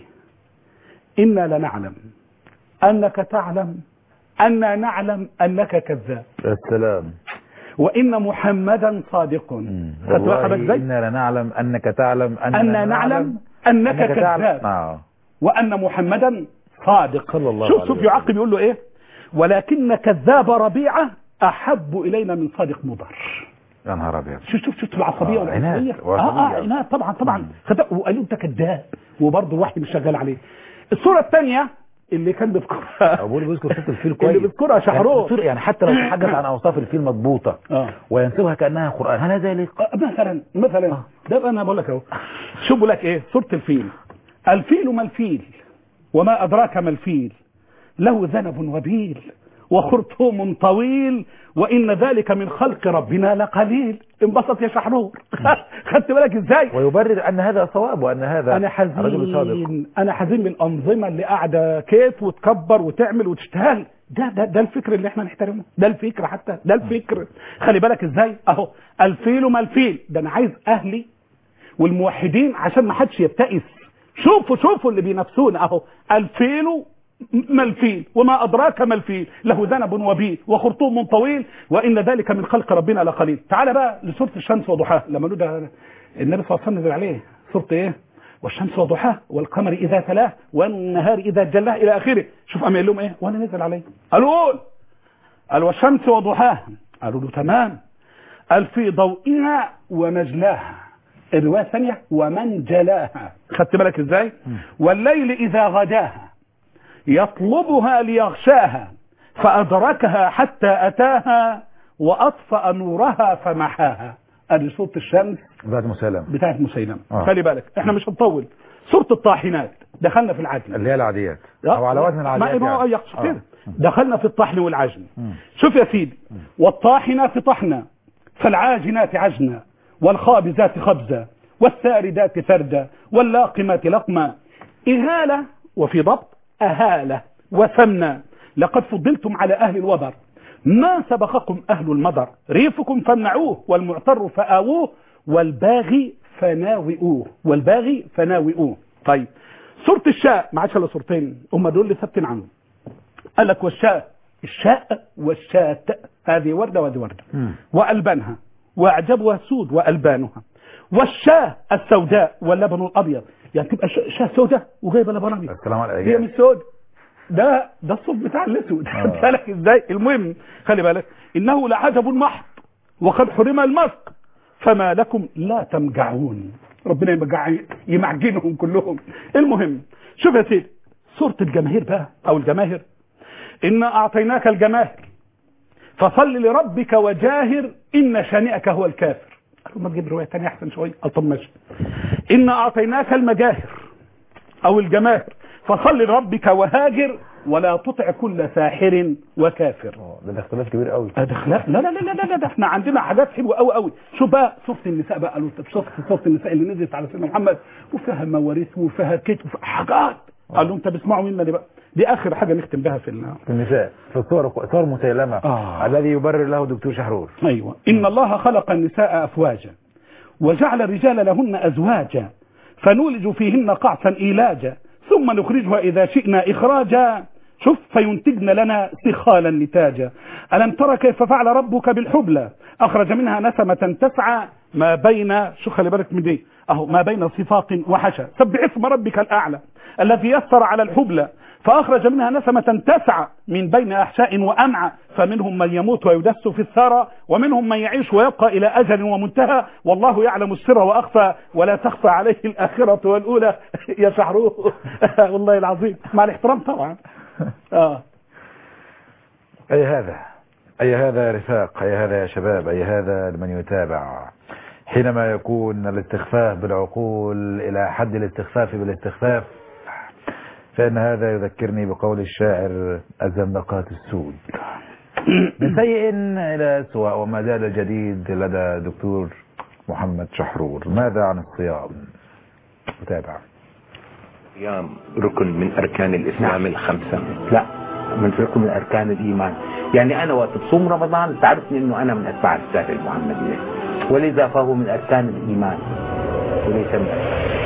إنا لنعلم أنك تعلم أنا نعلم أنك كذاب السلام وإن محمدا صادق مم. خدت بالك والله حضرتك ازاي؟ إنا لنعلم أنك تعلم أننا أنا نعلم أنك تعلم كذاب آه. وأن محمدا صادق صلى الله شوف عليه شوف وسلم. يعقب يقول له إيه ولكن كذاب ربيعة أحب إلينا من صادق مضر يا نهار أبيض شوف شوف شوف العصبيه آه، والعصبيه عناد، اه وعصبية. اه عناد طبعا طبعا خد- وقالوا انت كذاب وبرضه الوحي مش شغال عليه الصوره الثانيه اللي كان بيذكرها أبوه اللي بيذكر صوت الفيل كويس اللي بيذكرها شحرور يعني, بتصير- يعني حتى لو تحدث عن أوصاف الفيل مضبوطة اه وينسبها كأنها قرآن هل هذا يليق؟ آه، مثلا مثلا آه. ده بقى انا بقول لك اهو شوف بقول لك ايه سوره الفيل الفيل ما الفيل وما ادراك ما الفيل له ذنب وبيل وخرطوم طويل وان ذلك من خلق ربنا لقليل انبسط يا شحرور خدت بالك ازاي ويبرر أن هذا صواب وأن هذا انا رجل صادق حزين انا حزين من الانظمه اللي قاعده كيف وتكبر وتعمل وتشتغل ده ده ده الفكر اللي احنا نحترمه ده الفكر حتى ده الفكر خلي بالك ازاي اهو الفيل ما الفيل ده انا عايز اهلي والموحدين عشان ما حدش يبتئس شوفوا شوفوا اللي بينافسونا اهو الفيل ما الفيل وما ادراك ما الفيل له ذنب وبيل وخرطوم طويل وان ذلك من خلق ربنا لقليل تعال بقى لسوره الشمس وضحاها لما له ده النبي صلى الله عليه وسلم نزل عليه سوره ايه والشمس وضحاها والقمر إذا تلاه والنهار إذا جلاه إلى آخره شوف أم لهم إيه وأنا نزل عليه قالوا قول قال والشمس وضحاها قالوا له تمام قال في ضوئها ومجلاها الرواية الثانية ومن جلاها خدت بالك ازاي والليل إذا غداها يطلبها ليغشاها فأدركها حتى أتاها وأطفأ نورها فمحاها ادي سورة الشمس ذات مسالم بتاعت مسيلمة آه. خلي بالك احنا مش هنطول سورة الطاحنات دخلنا في العجل اللي هي العاديات او على وزن العاديات ما ما يعني. يقصد آه. كده دخلنا في الطحن والعجن مم. شوف يا سيدي والطاحنات طحنا فالعاجنات عجنا والخابزات خبزا والساردات سردا واللاقمات لقما إهالة وفي ضبط أهالة وسمنا لقد فضلتم على أهل الوبر ما سبقكم أهل المضر ريفكم فامنعوه والمعتر فآووه والباغي فناوئوه والباغي فناوئوه طيب سورة الشاء ما عادش الا سورتين هم دول اللي ثابتين عنه قال لك والشاء الشاء والشات هذه وردة وهذه وردة مم. وألبانها وأعجبها سود وألبانها والشاة السوداء واللبن الأبيض يعني تبقى ش- شاة سوداء وجايبة لبن أبيض السلام على هي الأيام مش سود ده ده الصوف بتاع الاسود آه. خد بالك ازاي المهم خلي بالك انه لعجب محض وقد حرم المسق فما لكم لا تمجعون ربنا يمجع يمعجنهم كلهم المهم شوف يا سيدي سورة الجماهير بقى او الجماهر إنا أعطيناك الجماهر فصل لربك وجاهر إن شانئك هو الكافر قالوا ما تجيب رواية تانية أحسن شوية قال طب ماشي إنا أعطيناك المجاهر أو الجماهر فصل لربك وهاجر ولا تطع كل ساحر وكافر آه، ده الاختلاف كبير قوي ده اخلاق لا لا لا لا لا ده احنا عندنا حاجات حلوه قوي قوي شوف بقى سوره النساء بقى قالوا طب شوف سوره النساء اللي نزلت على سيدنا محمد وفيها مواريث وفيها كتب وفيها حاجات قال لهم طب اسمعوا منا دي بقى دي اخر حاجه نختم بها في ال- في النساء في الصور صور مسيلمة آه. الذي يبرر له دكتور شحرور ايوه ان الله خلق النساء افواجا وجعل الرجال لهن ازواجا فنولج فيهن قعصا ايلاجا ثم نخرجها اذا شئنا اخراجا شوف فينتجن لنا سخالا نتاجا الم ترى كيف فعل ربك بالحبلى اخرج منها نسمه تسعى ما بين شو خلي بالك من دي اهو ما بين صفاق وحشا سبح اسم ربك الاعلى الذي يسر على الحبلى فأخرج منها نسمة تسعى من بين أحشاء وأمعى فمنهم من يموت ويدس في الثرى ومنهم من يعيش ويبقى إلى أجل ومنتهى والله يعلم السر وأخفى ولا تخفى عليه الآخرة والأولى يا شحروه والله العظيم مع الاحترام طبعا آه. أي هذا أي هذا يا رفاق أي هذا يا شباب أي هذا لمن يتابع حينما يكون الاستخفاف بالعقول إلى حد الاستخفاف بالاستخفاف فإن هذا يذكرني بقول الشاعر الزندقات السود من سيء إلى أسوأ وما زال الجديد لدى دكتور محمد شحرور ماذا عن الصيام متابع الصيام ركن من أركان الإسلام الخمسة لا من ركن من أركان الإيمان يعني أنا وقت بصوم رمضان تعرفني أنه أنا من أتباع الرسالة المحمدية ولذا فهو من أركان الإيمان وليس من أركان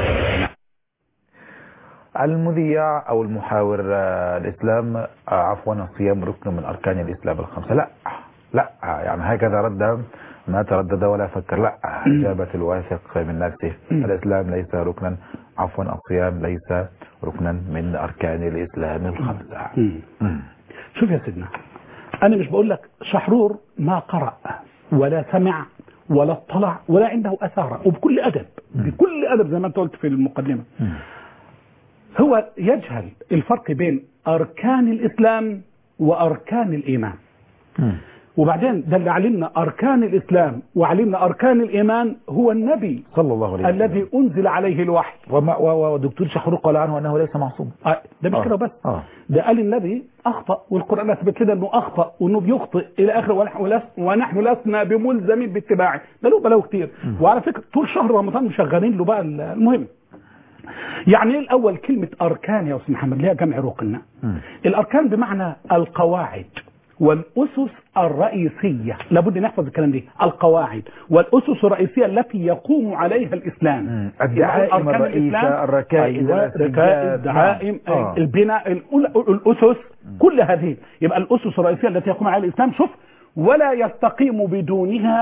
المذيع او المحاور آه، الاسلام آه، عفوا الصيام ركن من اركان الاسلام الخمسه لا لا يعني هكذا رد ما تردد ولا فكر لا اجابه الواثق من نفسه الاسلام ليس ركنا عفوا الصيام ليس ركنا من اركان الاسلام الخمسه مم. شوف يا سيدنا أنا مش بقول لك شحرور ما قرأ ولا سمع ولا اطلع ولا عنده أثارة وبكل أدب بكل أدب زي ما أنت قلت في المقدمة مم. هو يجهل الفرق بين أركان الإسلام وأركان الإيمان مم. وبعدين ده اللي علمنا أركان الإسلام وعلمنا أركان الإيمان هو النبي صلى الله عليه وسلم الذي أنزل عليه الوحي وما و- و- ودكتور شحرور قال عنه انه ليس معصوم آه، ده مش آه. كده بس آه. ده قال النبي اخطا والقران اثبت لنا انه اخطا وانه بيخطئ الى اخره ونحن لس- ونحن لسنا بملزمين باتباعه ده له بلاوي كتير وعلى فكره طول شهر رمضان مشغلين له بقى ال- المهم يعني ايه الاول كلمه اركان يا استاذ محمد ليها جمع ركن مم. الاركان بمعنى القواعد والاسس الرئيسيه لابد نحفظ الكلام دي القواعد والاسس الرئيسيه التي يقوم عليها الاسلام مم. الدعائم أركان الرئيسة، الإسلام، الركائز، أيوة الأساسيات. ركائز دعائم نعم. آه. البناء الأول- الأسس كل هذه يبقى الأسس الرئيسية التي يقوم عليها الإسلام شوف ولا يستقيم بدونها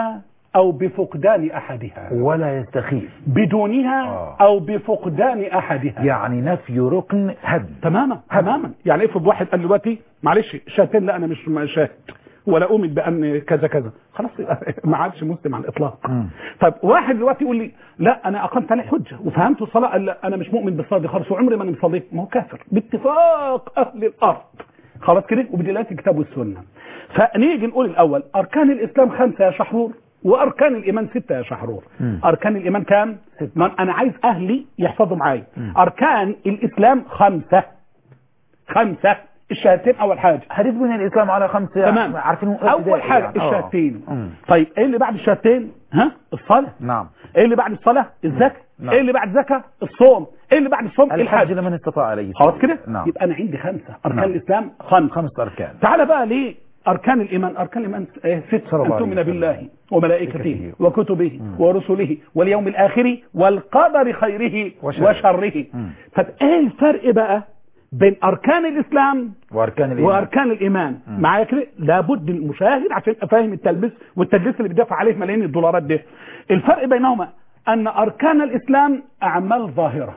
أو بفقدان أحدها ولا يستخيف بدونها آه. أو بفقدان أحدها يعني نفي ركن هدم تماما تماما يعني افرض واحد قال دلوقتي معلش شاتين لا انا مش مش شاهد ولا اؤمن بان كذا كذا خلاص ما عادش مسلم على الاطلاق مم. طيب واحد دلوقتي يقول لي لا انا اقمت عليه حجه وفهمت الصلاه قال لا انا مش مؤمن بالصلاه دي خالص وعمري ما انا مصلي ما هو كافر باتفاق اهل الارض خلاص كده وبدلالات الكتاب والسنه فنيجي نقول الاول اركان الاسلام خمسه يا شحرور واركان الايمان سته يا شحرور مم. اركان الايمان كام ستة. ما انا عايز اهلي يحفظوا معايا مم. اركان الاسلام خمسه خمسه الشهادتين اول حاجه حديث بني الاسلام على خمسه تمام عارفين اول حاجه الشهادتين مم. طيب ايه اللي بعد الشهادتين ها الصلاه نعم ايه اللي بعد الصلاه الزكاه نعم. ايه اللي بعد الزكاه الصوم ايه اللي بعد الصوم الحج الحج لمن استطاع عليه خلاص كده نعم يبقى انا عندي خمسه اركان نعم. الاسلام خمسه خمس اركان تعال بقى ليه اركان الايمان اركان الايمان آه، ست صلى الله ان تؤمن عليه وسلم. بالله وملائكته ملائكته. وكتبه ورسله واليوم الاخر والقدر خيره وشره. وشره مم. طب ايه الفرق بقى بين اركان الاسلام واركان الايمان واركان الايمان مم. معايا كده لابد المشاهد عشان افهم التلبيس والتدليس اللي بيدفع عليه ملايين الدولارات ده الفرق بينهما ان اركان الاسلام اعمال ظاهره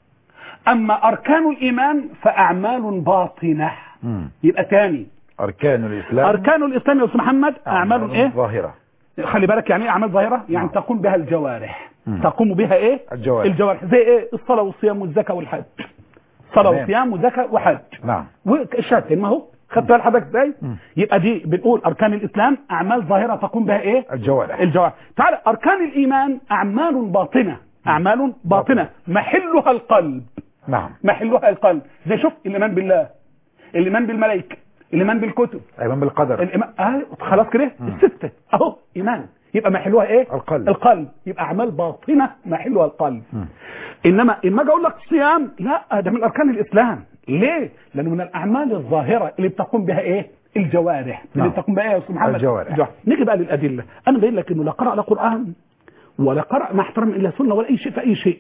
اما اركان الايمان فاعمال باطنه مم. يبقى تاني اركان الاسلام اركان الاسلام يا استاذ محمد اعمال ايه ظاهره خلي بالك يعني ايه اعمال ظاهره يعني نعم. تقوم بها الجوارح مم. تقوم بها ايه الجوارح. الجوارح زي ايه الصلاه والصيام والزكاه والحج صلاه تمام. وصيام وزكاه وحج نعم والشهادتين ما هو خدت بال حضرتك ازاي مم. يبقى دي بنقول اركان الاسلام اعمال ظاهره تقوم بها ايه الجوارح الجوارح تعال اركان الايمان اعمال باطنه اعمال باطنه محلها القلب نعم محلها القلب زي شوف الايمان بالله الايمان بالملائكه الايمان بالكتب ايمان بالقدر الإيمان آه خلاص كده مم. الستة أهو إيمان يبقى محلها إيه القلب. القلب يبقى أعمال باطنة محلها القلب مم. إنما إما أجي أقول لك صيام لا ده من أركان الإسلام ليه لأنه من الأعمال الظاهرة اللي بتقوم بها إيه الجوارح نعم. اللي تقوم بها إيه يا أستاذ محمد الجوارح. نيجي بقى للأدلة أنا بقول لك إنه لا قرأ لا قرآن ولا قرأ مع احترام إلا سنة ولا أي شيء في أي شيء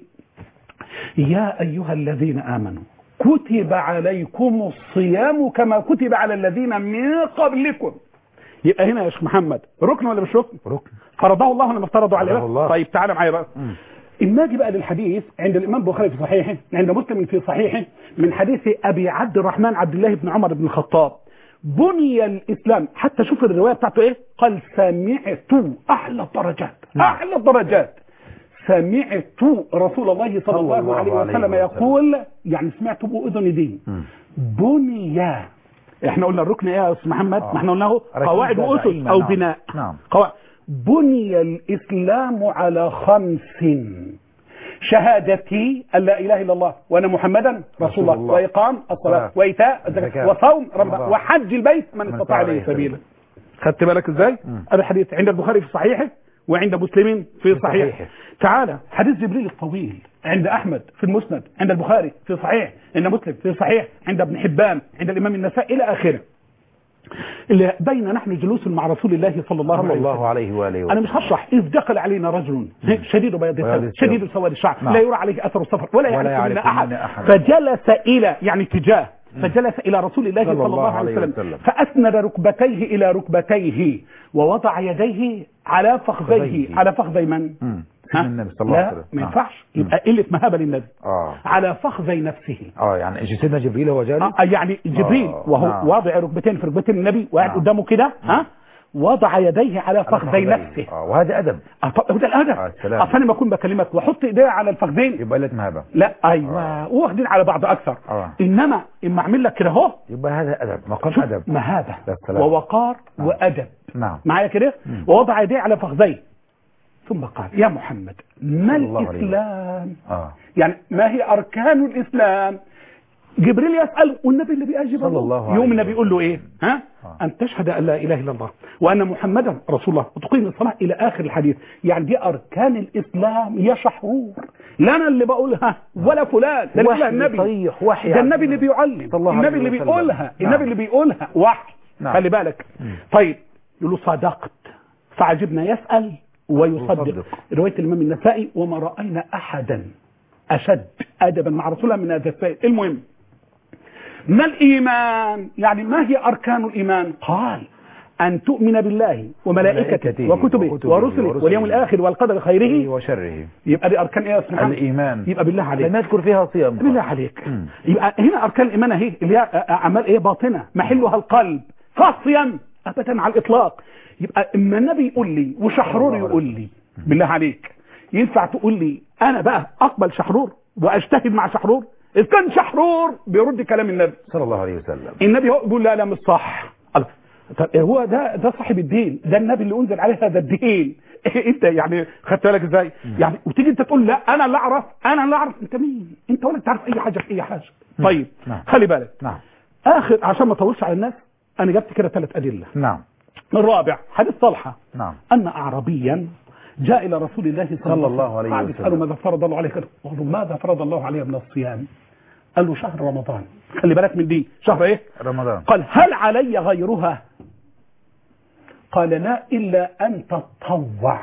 يا أيها الذين آمنوا كتب عليكم الصيام كما كتب على الذين من قبلكم يبقى هنا يا شيخ محمد ركن ولا مش ركن ركن فرضه الله ولا ما افترضه عليه فرضه الله. طيب تعالى معايا بقى مم. إما أجي بقى للحديث عند الإمام البخاري في صحيحه عند مسلم في صحيحه من حديث أبي عبد الرحمن عبد الله بن عمر بن الخطاب بني الإسلام حتى شوف الرواية بتاعته إيه قال سمعت أحلى الدرجات نعم. أحلى الدرجات سمعت رسول الله صلى الله, الله عليه عليه وسلم وسلم. يقول يعني سمعت بأذن دي مم. بني احنا قلنا الركن ايه يا استاذ محمد آه. ما احنا قلناه ركن قواعد زاد واسس علما، او نعم. بناء نعم. قواعد بني الاسلام على خمس شهادتي ان لا اله الا الله وان محمدا رسول الله, الله. واقام الصلاه صلاة. وايتاء الزكاه الزكاة. وصوم رمضان رمضان. وحج البيت من من استطاع اليه استطاع إليه سبيلا خدت بالك ازاي مم. هذا الحديث عند البخاري في صحيحه وعند مسلم في في صحيح صحيحه. تعالى حديث جبريل الطويل عند احمد في المسند عند البخاري في صحيح عند مسلم في صحيح عند ابن حبان عند الامام النسائي الى اخره اللي بين نحن جلوس مع رسول الله صلى الله صلى عليه وسلم الله عليه واله انا مش هشرح اذ دخل علينا رجل شديد بياض بياض الثوب الثوب. شديد سواد الشعر نعم. لا يرى عليه اثر السفر ولا ولا يعرف منا يعرف احد منا أحد. فجلس الى يعني تجاه فجلس الى رسول الله صلى, الله عليه وسلم, وسلم. فاسند ركبتيه الى ركبتيه ووضع يديه على فخذيه فخذيه. على فخذي من؟ مم. ها؟ سيدنا النبي صلى الله عليه لا وسلم ما نعم. ينفعش مم. يبقى قله مهابه للنبي اه على فخذي نفسه اه يعني إيش سيدنا جبريل هو جالس آه يعني جبريل آه، وهو نعم. واضع ركبتين في ركبتين النبي وقاعد نعم. قدامه كده ها وضع يديه على على فخذي فخذيه. نفسه اه وهذا ادب آه، طب هو ده الادب آه، السلام. اصل انا بكون بكلمك واحط ايديا على الفخذين يبقى قله مهابه لا ايوه واخدين على بعض اكثر آه. انما اما اعمل لك كده اهو يبقى هذا ادب مقام شوف ادب مهابه يا سلام. ووقار وادب نعم معايا كده مم. ووضع يديه على فخذيه ثم قال يا محمد ما صلى الله عليه وسلم. الاسلام اه يعني ما هي اركان الاسلام جبريل يسال والنبي اللي بيجيب صلى الله عليه يوم النبي يقول له ايه ها آه. ان تشهد ان لا اله الا الله وان محمدا رسول الله وتقيم الصلاه الى اخر الحديث يعني دي اركان الاسلام يا شحرور لا انا اللي بقولها ولا فلان ده اللي وحي بيقولها النبي صريح، وحي ده عن- النبي اللي بيعلم صلى الله عليه النبي اللي وسلم. بيقولها نعم. النبي اللي بيقولها وحي نعم. خلي بالك مم. طيب يقول له صدقت فعجبنا يسال ويصدق يصدق. روايه الامام النسائي وما راينا احدا اشد ادبا مع رسول الله من هذا السيد المهم ما الايمان يعني ما هي اركان الايمان قال أن تؤمن بالله وملائكته وملائكته وكتبه وكتبه ورسله ورسله واليوم الآخر والقدر خيره وشره يبقى دي أركان إيه يا أستاذ محمد؟ الإيمان يبقى بالله عليك لم يذكر فيها صيام بالله عليك مم. يبقى هنا اركان الايمان اهي اللي هي اعمال ايه باطنه محلها القلب فالصيام ابدا على الاطلاق يبقى اما النبي يقول لي وشحرور يقول لي بالله عليك ينفع تقول لي انا بقى اقبل شحرور واجتهد مع شحرور اذا كان شحرور بيرد كلام النبي صلى الله عليه وسلم النبي هو بيقول لا لا مش صح الله. طب هو ده ده صاحب الدين ده النبي اللي انزل عليه هذا الدين انت يعني خدت بالك ازاي يعني وتيجي انت تقول لا انا اللي اعرف انا اللي اعرف انت مين انت ولا تعرف اي حاجه في اي حاجه طيب نعم. خلي بالك نعم اخر عشان ما اطولش على الناس انا جبت كده ثلاث ادله نعم الرابع حديث طلحه نعم ان اعرابيا جاء الى رسول الله صلى الله عليه قعد وسلم. يساله ماذا فرض الله عليك قال له ماذا فرض الله علي من الصيام قال له شهر رمضان خلي بالك من دي شهر ايه رمضان قال هل علي غيرها قال لا إلا أن تتطوع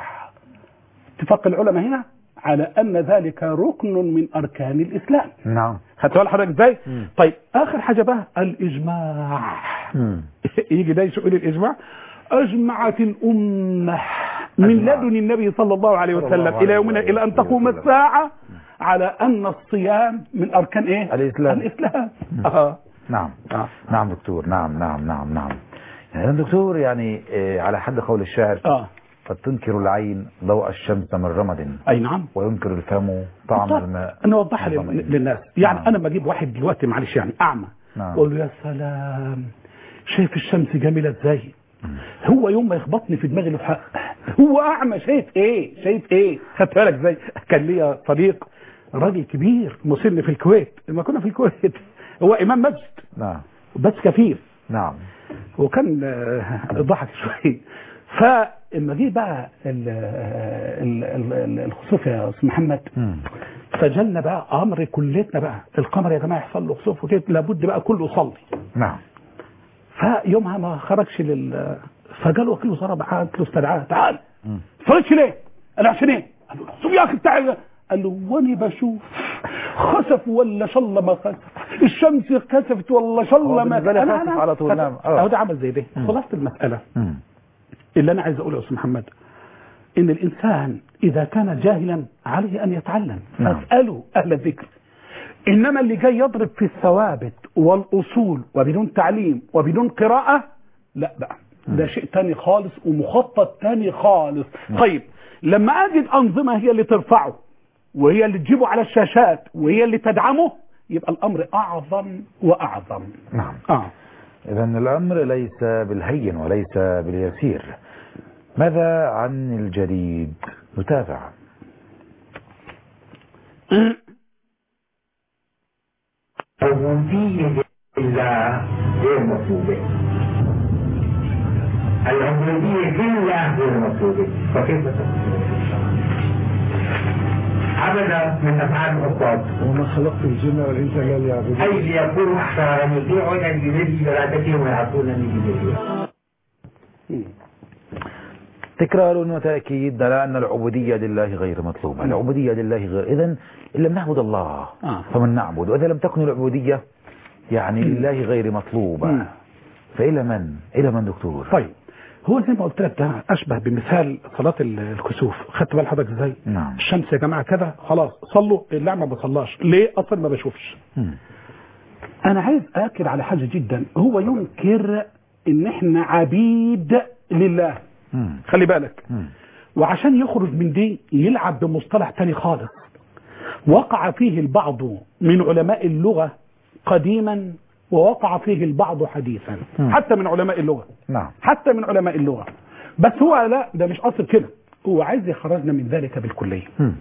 اتفاق العلماء هنا على أن ذلك ركن من أركان الإسلام نعم خدت بالك حضرتك ازاي؟ طيب آخر حاجة بقى الإجماع مم. يجي ده يقول الإجماع أجمعت الأمة من أجمع. لدن النبي صلى الله عليه صلى الله وسلم عليه إلى يومنا إلى أن تقوم وسلم. الساعة على أن الصيام من أركان إيه؟ الإسلام. الإسلام آه. نعم آه. نعم دكتور نعم نعم نعم نعم يعني دكتور يعني آه، على حد قول الشاعر آه قد تنكر العين ضوء الشمس من رمد أي نعم وينكر الفم طعم طب الماء انا اوضحها من ضمن. لل- للناس يعني نعم. انا لما اجيب واحد دلوقتي معلش يعني اعمى نعم. اقول له يا سلام شايف الشمس جميله ازاي هو يوم ما يخبطني في دماغي له حق هو اعمى شايف ايه شايف ايه خدت بالك ازاي كان ليا صديق راجل كبير مسن في الكويت لما كنا في الكويت هو امام مسجد نعم بس كفيف نعم وكان آه، ضحك شويه فلما جه بقى ال- ال- ال- ال- الخسوف يا استاذ محمد مم. فجلنا بقى امر كلتنا بقى القمر يا جماعه يحصل له خسوف وكده لابد بقى كله يصلي نعم فيومها ما خرجش لل فجاء له وكيل وزاره معاه قلت له استدعاه تعال مم. صليتش ليه؟ قال له عشان ايه؟ قال له شوف يا اخي بتاعي قال له وانا بشوف خسف ولا شل ما خسف الشمس كسفت ولا شل هو ما بالنسبة لي أنا- خسف أنا- على طول، خسف. نعم. آه. اهو ده عمل زي ده مم. خلاصه المساله مم. اللي انا عايز اقوله يا استاذ محمد ان الانسان اذا كان جاهلا عليه ان يتعلم نعم. فاسالوا اهل الذكر انما اللي جاي يضرب في الثوابت والاصول وبدون تعليم وبدون قراءه لا بقى ده شيء تاني خالص ومخطط تاني خالص طيب لما اجد انظمه هي اللي ترفعه وهي اللي تجيبه على الشاشات وهي اللي تدعمه يبقى الامر اعظم واعظم نعم اه إذا الأمر ليس بالهين وليس باليسير ماذا عن الجديد نتابع العبودية لله غير مطلوبة العبودية لله غير مطلوبة فكيف تكون عبد من أفعال العباد وما خلقت الجن والإنس إلا ليعبدون أي ليكونوا أحرارا يطيعونني بذل إرادتهم ويعصونني بذلهم تكرار وتأكيد على أن العبودية لله غير مطلوبة العبودية لله غير إذا إن لم نعبد الله آه. فمن نعبد وإذا لم تكن العبودية يعني لله غير مطلوبة مم. فإلى من إلى من دكتور طيب هو زي ما قلت لك ده اشبه بمثال صلاه ال- الكسوف خدت بال حضرتك ازاي نعم الشمس يا جماعه كده خلاص صلوا اللي ما بصلاش ليه اصلا ما بشوفش مم. انا عايز اكد على حاجه جدا هو ينكر ان احنا عبيد لله مم. خلي بالك مم. وعشان يخرج من دي يلعب بمصطلح تاني خالص وقع فيه البعض من علماء اللغة قديما ووقع فيه البعض حديثا مم. حتى من علماء اللغة نعم حتى من علماء اللغة بس هو لا ده مش قصد كده هو عايز يخرجنا من ذلك بالكلية مم.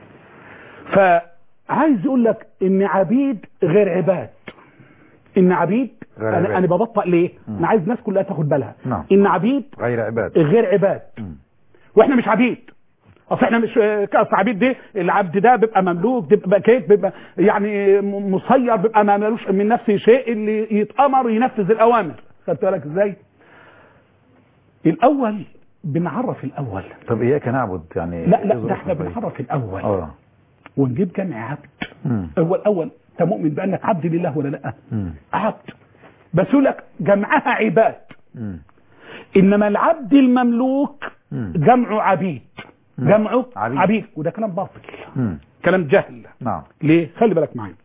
فعايز يقول لك ان عبيد غير عباد ان عبيد غير عباد. انا انا ببطأ ليه انا عايز الناس كلها تاخد بالها نعم. ان عبيد غير عباد غير عباد مم. واحنا مش عبيد اصل احنا مش كاس عبيد دي العبد ده بيبقى مملوك بيبقى كيف بيبقى يعني م- مسير بيبقى ما ملوش من نفسه شيء اللي يتامر ينفذ الاوامر خدت بالك ازاي الاول بنعرف الاول طب إياك نعبد يعني لا لا إذن ده احنا طيب. بنعرف الاول آه ونجيب جمع عبد مم. هو الاول انت مؤمن بانك عبد لله ولا لا مم. عبد بس يقول لك جمعها عباد مم. انما العبد المملوك مم. جمع عبيد جمع عبيد. عبيد وده كلام باطل مم. كلام جهل نعم ليه خلي بالك معايا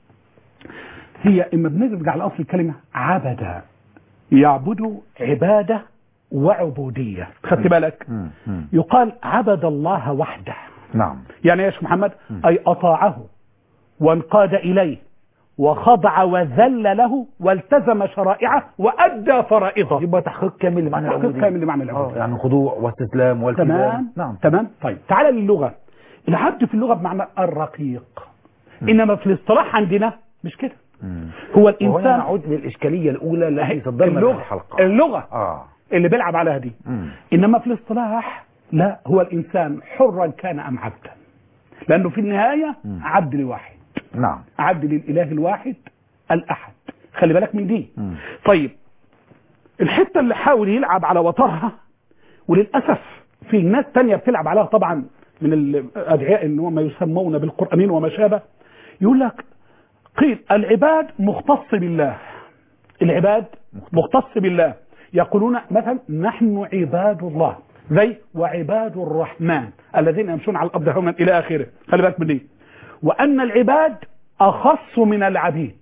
هي اما بنرجع لاصل الكلمه عبد يعبد عباده وعبوديه خدت بالك مم. مم. يقال عبد الله وحده نعم يعني ايش محمد اي اطاعه وانقاد اليه وخضع وذل له والتزم شرائعه وادى فرائضه يبقى تحقيق كامل لمعنى تحقيق العبودية. كامل لمعنى آه، العبودية. يعني خضوع واستسلام والتزام تمام نعم تمام طيب تعال للغه العبد في اللغه بمعنى الرقيق انما في الاصطلاح عندنا مش كده مم. هو وهنا الانسان نعود للإشكالية الأولى التي صدرنا اللغه الحلقة اللغه آه اللي بيلعب عليها دي مم. انما في الاصطلاح لا هو الانسان حرا كان ام عبدا لانه في النهايه عبد لواحد نعم عبد للاله الواحد الاحد خلي بالك من دي مم. طيب الحته اللي حاول يلعب على وترها وللاسف في ناس تانية بتلعب عليها طبعا من الادعياء ان هم يسمون بالقرانين وما شابه يقول لك قيل العباد مختص بالله العباد مختص بالله يقولون مثلا نحن عباد الله زي وعباد الرحمن الذين يمشون على الارض هونا الى اخره خلي بالك من دي وان العباد اخص من العبيد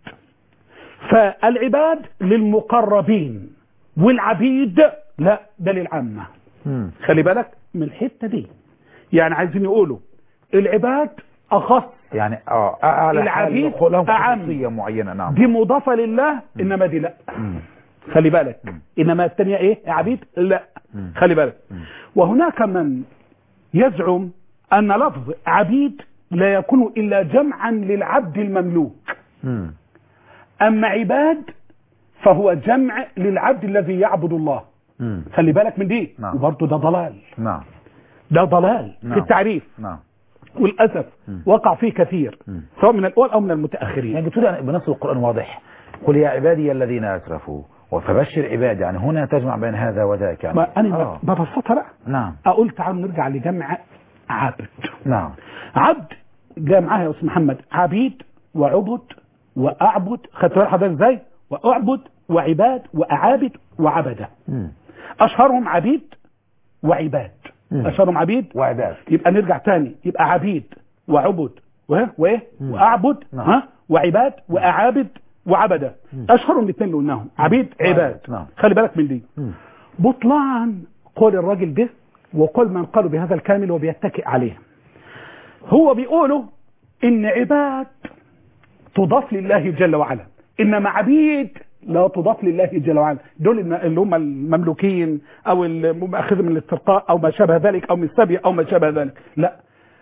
فالعباد للمقربين والعبيد لا ده للعامه مم. خلي بالك من الحته دي يعني عايزين يقولوا العباد اخص يعني اه اعلى العبيد حال لهم أعم. خصوصيه معينه نعم دي مضافه لله انما دي لا مم. خلي بالك انما الثانيه ايه عبيد لا مم. خلي بالك وهناك من يزعم ان لفظ عبيد لا يكون الا جمعا للعبد المملوك مم. اما عباد فهو جمع للعبد الذي يعبد الله مم. خلي بالك من دي نعم. وبرضه ده ضلال نعم ده ضلال نعم. في التعريف نعم وللاسف وقع فيه كثير مم. سواء من الاول او من المتاخرين يعني بتقول يعني بنص القرآن واضح قل يا عبادي الذين أسرفوا وفبشر عبادي يعني هنا تجمع بين هذا وذاك يعني ما انا آه. ببسطها بقى نعم اقول تعالوا نرجع لجمع عبد نعم عبد جاء معاها يا استاذ محمد عبيد وعبد واعبد خدت بالك حضرتك ازاي واعبد وعباد واعابد وعبده مم. اشهرهم عبيد وعباد مم. اشهرهم عبيد وعباد يبقى نرجع تاني يبقى عبيد وعبد وايه وايه واعبد نعم. ها وعباد واعابد وعبده اشهرهم الاثنين اللي قلناهم عبيد عباد نعم. خلي بالك من دي مم. بطلان قول الراجل ده وقول من قالوا بهذا الكامل وبيتكئ عليه هو بيقولوا ان عباد تضاف لله جل وعلا انما عبيد لا تضاف لله جل وعلا دول الم- اللي هم المملوكين او المؤخذ من الاسترقاء او ما شابه ذلك او من السبي او ما شابه ذلك لا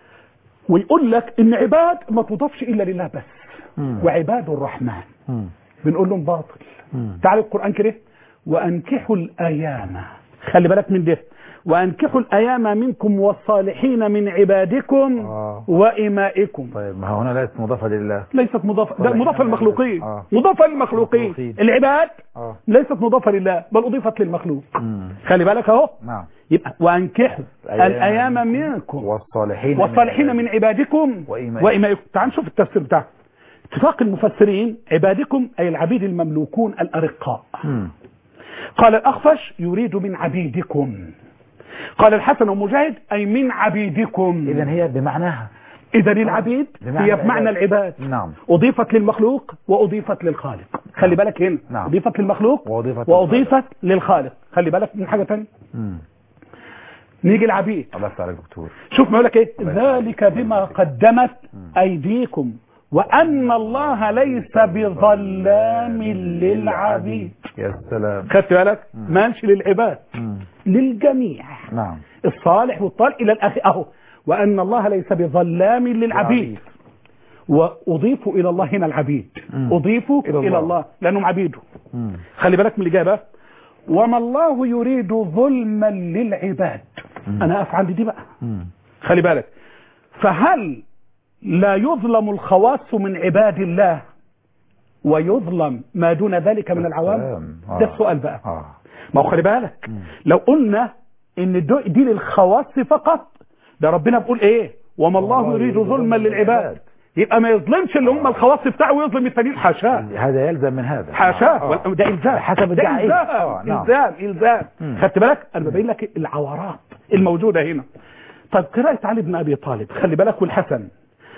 ويقول لك ان عباد ما تضافش الا لله بس مم. وعباد الرحمن مم. بنقول لهم باطل مم. تعالوا القرآن كده وأنكحوا الأيام خلي بالك من ده وأنكحوا الأيام منكم والصالحين من عبادكم آه. وإمائكم طيب ما هنا ليست مضافة لله ليست مضافة ده صالحين مضافة من للمخلوقين آه. مضافة للمخلوقين مخلوقين. العباد اه ليست مضافة لله بل أضيفت للمخلوق مم. خلي بالك أهو نعم يبقى وأنكحوا الأيام الأيام منكم منكم والصالحين والصالحين من عبادكم وإمائكم. وإمائكم تعال نشوف التفسير بتاعه اتفاق المفسرين عبادكم أي العبيد المملوكون الأرقاء مم. قال الأخفش يريد من عبيدكم قال الحسن ومجاهد أي من عبيدكم إذا هي بمعناها إذا العبيد بمعنى هي في معنى العباد. العباد نعم. أضيفت للمخلوق وأضيفت للخالق خلي بالك هنا نعم. أضيفت للمخلوق وأضيفت وأضيفت للخالق خلي بالك من حاجة تانية مم. نيجي العبيد الله يفتح عليك دكتور شوف ما يقول لك ايه الله يسلمك. ذلك بما قدمت ايديكم وان الله ليس بظلام للعبيد يا سلام خدت بالك ماشي للعباد مم. للجميع نعم الصالح والطالح الى الاخر اهو وان الله ليس بظلام للعبيد واضيفوا الى الله هنا العبيد مم. اضيفوا إلى الى الله. الله لانهم عبيده مم. خلي بالك من الاجابه وما الله يريد ظلما للعباد انا اقف عند دي بقى مم. خلي بالك فهل لا يظلم الخواص من عباد الله ويظلم ما دون ذلك من العوام سلام. آه. ده السؤال بقى اه ما هو خلي بالك لو قلنا ان دو- دي للخواص فقط ده ربنا بيقول ايه وما الله يريد ظلما للعباد يبقى ما يظلمش اللي هم الخواص بتاعه ويظلم التانيين حاشاه هذا يلزم من هذا حاشاه آه. وال- ده الزام حسب ده الداعي. الزام آه، نعم. الزام الزام مم. خدت بالك انا ببين لك العورات الموجوده هنا طيب قراءه علي بن ابي طالب خلي بالك والحسن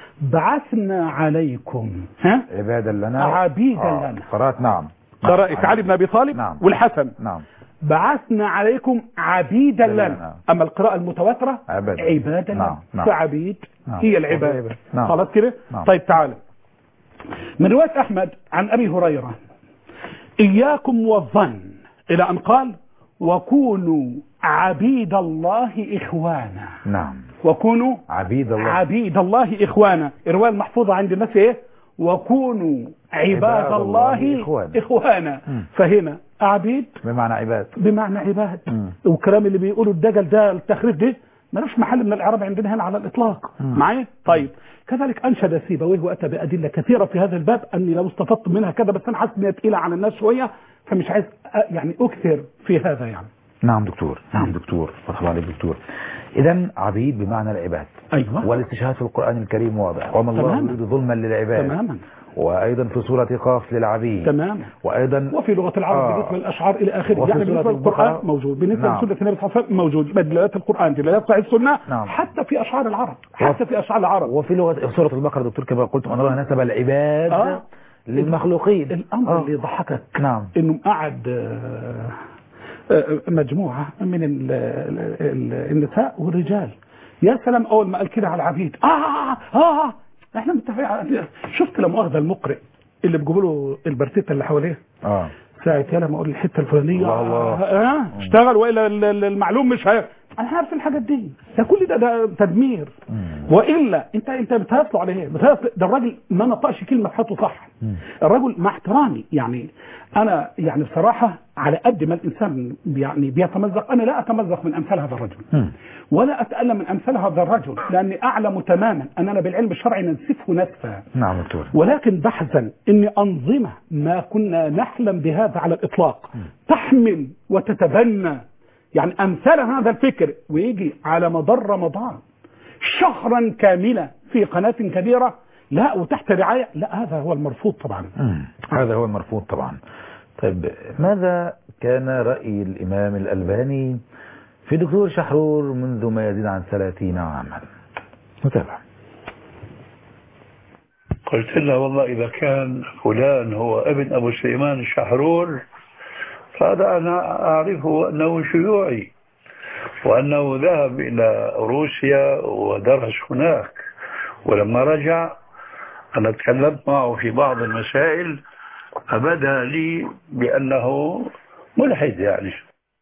بعثنا عليكم ها عبادا لنا عبيدا آه. لنا. قرأت نعم قراءه علي بن ابي طالب نعم. والحسن نعم بعثنا عليكم عبيدا لنا. لنا اما القراءه المتواتره عبادا. عبادا نعم. لنا نعم. فعبيد نعم. هي العباده عبادة. نعم. خلاص كده نعم. طيب تعالى من روايه احمد عن ابي هريره اياكم والظن الى ان قال وكونوا عبيد الله اخوانا نعم وكونوا عبيد الله عبيد الله اخوانا الروايه المحفوظه عند الناس ايه وكونوا عباد عباد الله الله إخوانا. اخوانا مم. فهنا عبيد بمعنى عباد بمعنى عباد مم. والكلام اللي بيقولوا الدجل ده التخريف ده ملوش محل من الاعراب عندنا هنا على الاطلاق مم. معايا طيب كذلك انشد سيبويه واتى بادله كثيره في هذا الباب اني لو استفدت منها كذا بس انا حاسس انها تقيله على الناس شويه فمش عايز أ- يعني اكثر في هذا يعني نعم دكتور نعم دكتور فتح الله عليك دكتور إذا عبيد بمعنى العباد ايوه والاستشهاد في القرآن الكريم واضح وما الله تماما. يريد ظلما للعباد تماما وأيضا في سورة قاف للعبيد تماما وأيضا وفي لغه العرب آه. بالنسبه للاشعار الى اخره وفي يعني سورة بالنسبه للقران البقرة. موجود بالنسبه نعم. لسنه النبي صلى الله عليه وسلم موجود دلالات القران دلالات صحيح السنه نعم. حتى في اشعار العرب حتى في اشعار العرب وفي لغة سورة البقرة دكتور كما قلت أن الله نسب العباد آه. للمخلوقين الامر آه. اللي ضحكك نعم انه قعد آه، آه، مجموعه من ال- ال- ال- النساء والرجال يا سلام اول ما قال كده على العبيد اه اه اه, آه. احنا متفقين على- شفت لا مؤاخذه المقرئ اللي بيجيبوا له البرتيته اللي حواليه آه ساعة يلا ما اقول الحته الفلانيه الله الله. آه اشتغل والا ال- ال- المعلوم مش هي انا عارف الحاجات دي ده كل ده ده تدمير مم. والا انت انت بتهاصله على ايه؟ بتهاصل ده الراجل ما نطقش كلمه في حياته صح مم. الرجل مع احترامي يعني انا يعني بصراحه على قد ما الانسان يعني بيتمزق انا لا اتمزق من امثال هذا الرجل مم. ولا اتالم من امثال هذا الرجل لاني اعلم تماما اننا بالعلم الشرعي ننسفه نسفا نعم دكتور ولكن بحثا ان انظمه ما كنا نحلم بهذا على الاطلاق تحمل وتتبنى يعني امثال هذا الفكر ويجي على مدار رمضان شهرا كاملا في قناه كبيره لا وتحت رعايه لا هذا هو المرفوض طبعا مم. هذا هو المرفوض طبعا طيب ماذا كان رأي الإمام الألباني في دكتور شحرور منذ ما يزيد عن 30 عاما نتابع قلت لها والله إذا كان فلان هو ابن أبو سليمان الشحرور فهذا أنا أعرفه أنه شيوعي وأنه ذهب إلى روسيا ودرس هناك ولما رجع أنا تكلمت معه في بعض المسائل فبدا لي بأنه ملحد يعني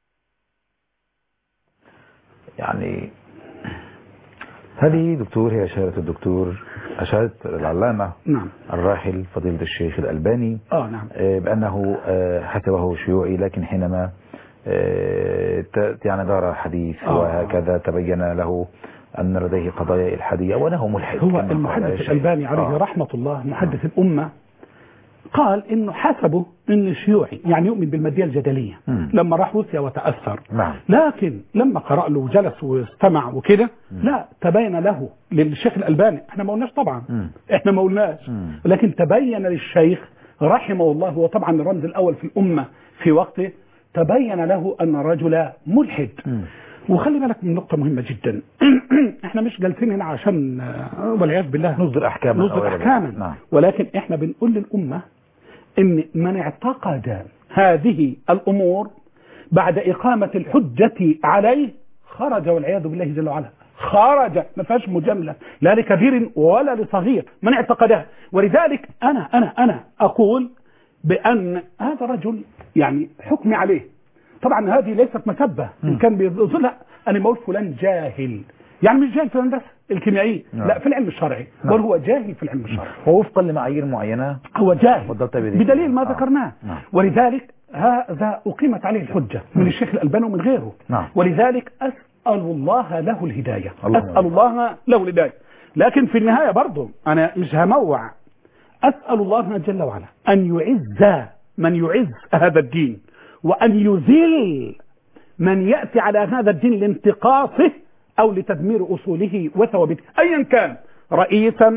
يعني هذه دكتور هي أشارة الدكتور أشارة العلامة نعم الراحل فضيلة الشيخ الألباني اه نعم آه، بأنه آه، حسبه شيوعي لكن حينما آه، ت- يعني دار حديث آه. وهكذا تبين له أن لديه قضايا إلحادية وأنه ملحد هو كما قال المحدث الشيخ. الألباني عليه آه. رحمة الله محدث الأمة قال إنه حسبه إنه شيوعي يعني يؤمن بالمادية الجدلية مم. لما راح روسيا وتأثر نعم لكن لما قرأ له وجلس واستمع وكده لا تبين له للشيخ الألباني احنا ما قلناش طبعا مم. احنا ما قلناش مم. لكن تبين للشيخ رحمه الله هو طبعا الرمز الأول في الأمة في وقته تبين له أن الرجل ملحد مم. وخلي بالك من نقطة مهمة جدا احنا مش جالسين هنا عشان آه، والعياذ بالله نصدر أحكاما أو نصدر غير ذلك. احكاما نعم ولكن احنا بنقول للأمة ان من اعتقد هذه الأمور بعد إقامة الحجة عليه خرج والعياذ بالله جل وعلا خرج ما فيهاش مجاملة لا لكبير ولا لصغير من اعتقدها ولذلك أنا أنا أنا أقول بأن هذا رجل يعني حكمي عليه طبعا هذه ليست مسبة إن كان بيظن لا أنا بقول فلان جاهل يعني مش جاهل في الهندسة الكيميائية نعم. لا في العلم الشرعي نعم. بل هو جاهل في العلم الشرعي ووفقا لمعايير معينة هو جاهل فضلت بذكر. بدليل ما آه. ذكرناه نعم. ولذلك هذا أقيمت عليه الحجة من الشيخ الألباني ومن غيره نعم. ولذلك أسأل الله له الهداية اللهم أسأل الله له الهداية لكن في النهاية برضه أنا مش هموع أسأل الله جل وعلا أن يعز من يعز هذا الدين وأن يذل من يأتي على هذا الدين لانتقاصه أو لتدمير أصوله وثوابته أيا كان رئيسا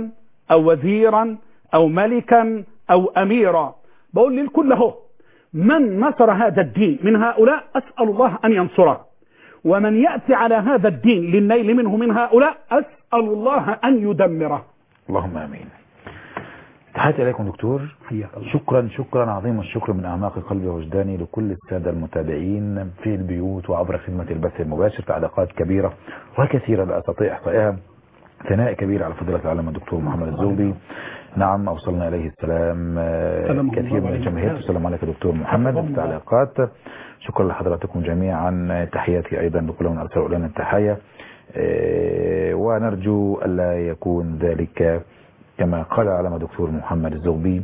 أو وزيرا أو ملكا أو أميرا بقول للكل اهو من نصر هذا الدين من هؤلاء أسأل الله أن ينصره ومن يأتي على هذا الدين للنيل منه من هؤلاء أسأل الله أن يدمره اللهم امين تحياتي اليكم دكتور حياك الله شكرا شكرا عظيم الشكر من اعماق قلبي ووجداني لكل الساده المتابعين في البيوت وعبر خدمه البث المباشر تعليقات كبيره وكثيره لا استطيع احصائها ثناء كبير على فضيله العلامه الدكتور محمد الزوبي نعم اوصلنا اليه السلام آه، سلام الله كثير من عليك. الجماهير تسلم عليك دكتور محمد في التعليقات شكرا لحضراتكم جميعا تحياتي ايضا لكل من ارسلوا لنا التحايا آه، ونرجو الا يكون ذلك كما قال علامة دكتور محمد الزغبي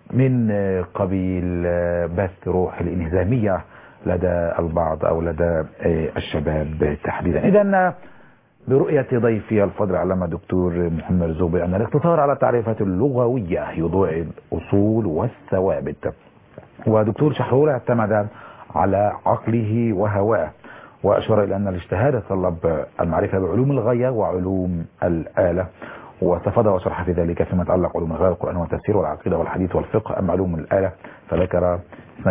من آه، قبيل آه، بث روح الانهزامية لدى البعض أو لدى آه، الشباب تحديدا إذا برؤية ضيفي الفضل علامة دكتور محمد الزغبي أن الاقتصار على التعريفات اللغوية يضيع الأصول والثوابت ودكتور شحرور اعتمد على عقله وهواه وأشار إلى أن الاجتهاد يتطلب المعرفة بعلوم الغاية وعلوم الآلة واستفاد وشرح في ذلك فيما يتعلق علوم الغاية القرآن والتفسير والعقيدة والحديث والفقه أما علوم الآلة فذكر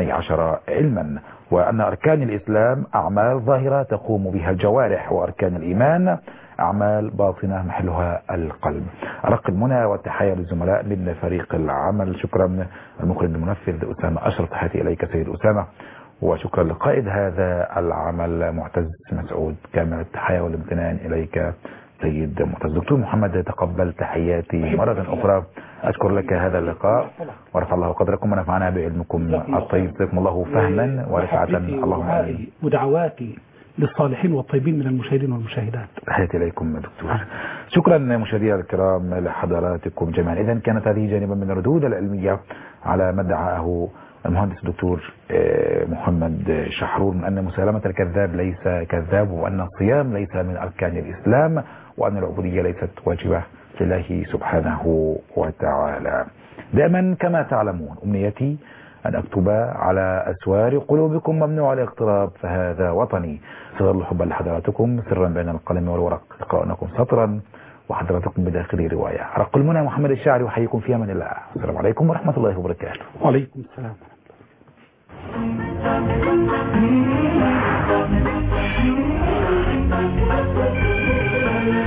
12 علما وأن أركان الإسلام أعمال ظاهرة تقوم بها الجوارح وأركان الإيمان أعمال باطنة محلها القلب أرق المنى والتحية للزملاء من فريق العمل شكرا المخرج المنفذ أسامة أشرف تحياتي إليك سيد أسامة وشكرا لقائد هذا العمل معتز مسعود كامل التحية والامتنان إليك سيد معتز دكتور محمد تقبل تحياتي مرة أخرى أشكر لك هذا اللقاء ورفع الله قدركم ونفعنا بعلمكم الطيب جزاكم الله فهما ورفعة اللهم آمين ودعائي ودعواتي للصالحين والطيبين من المشاهدين والمشاهدات تحياتي إليكم دكتور شكرا مشاهدينا الكرام لحضراتكم جميعا إذا كانت هذه جانبا من الردود العلمية على ما ادعاه المهندس الدكتور آه، محمد شحرور من أن مسالمة الكذاب ليس كذاب وأن الصيام ليس من أركان الإسلام وأن العبودية ليست واجبة لله سبحانه وتعالى دائما كما تعلمون أمنيتي أن أكتب على أسوار قلوبكم ممنوع الاقتراب فهذا وطني سأظل حبا لحضراتكم سرا بين القلم والورق لقاءنكم سطرا وحضراتكم بداخل رواية رق المنى محمد الشاعري يحييكم في أمان الله السلام عليكم ورحمة الله وبركاته وعليكم السلام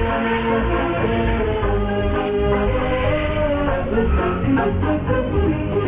Thank you.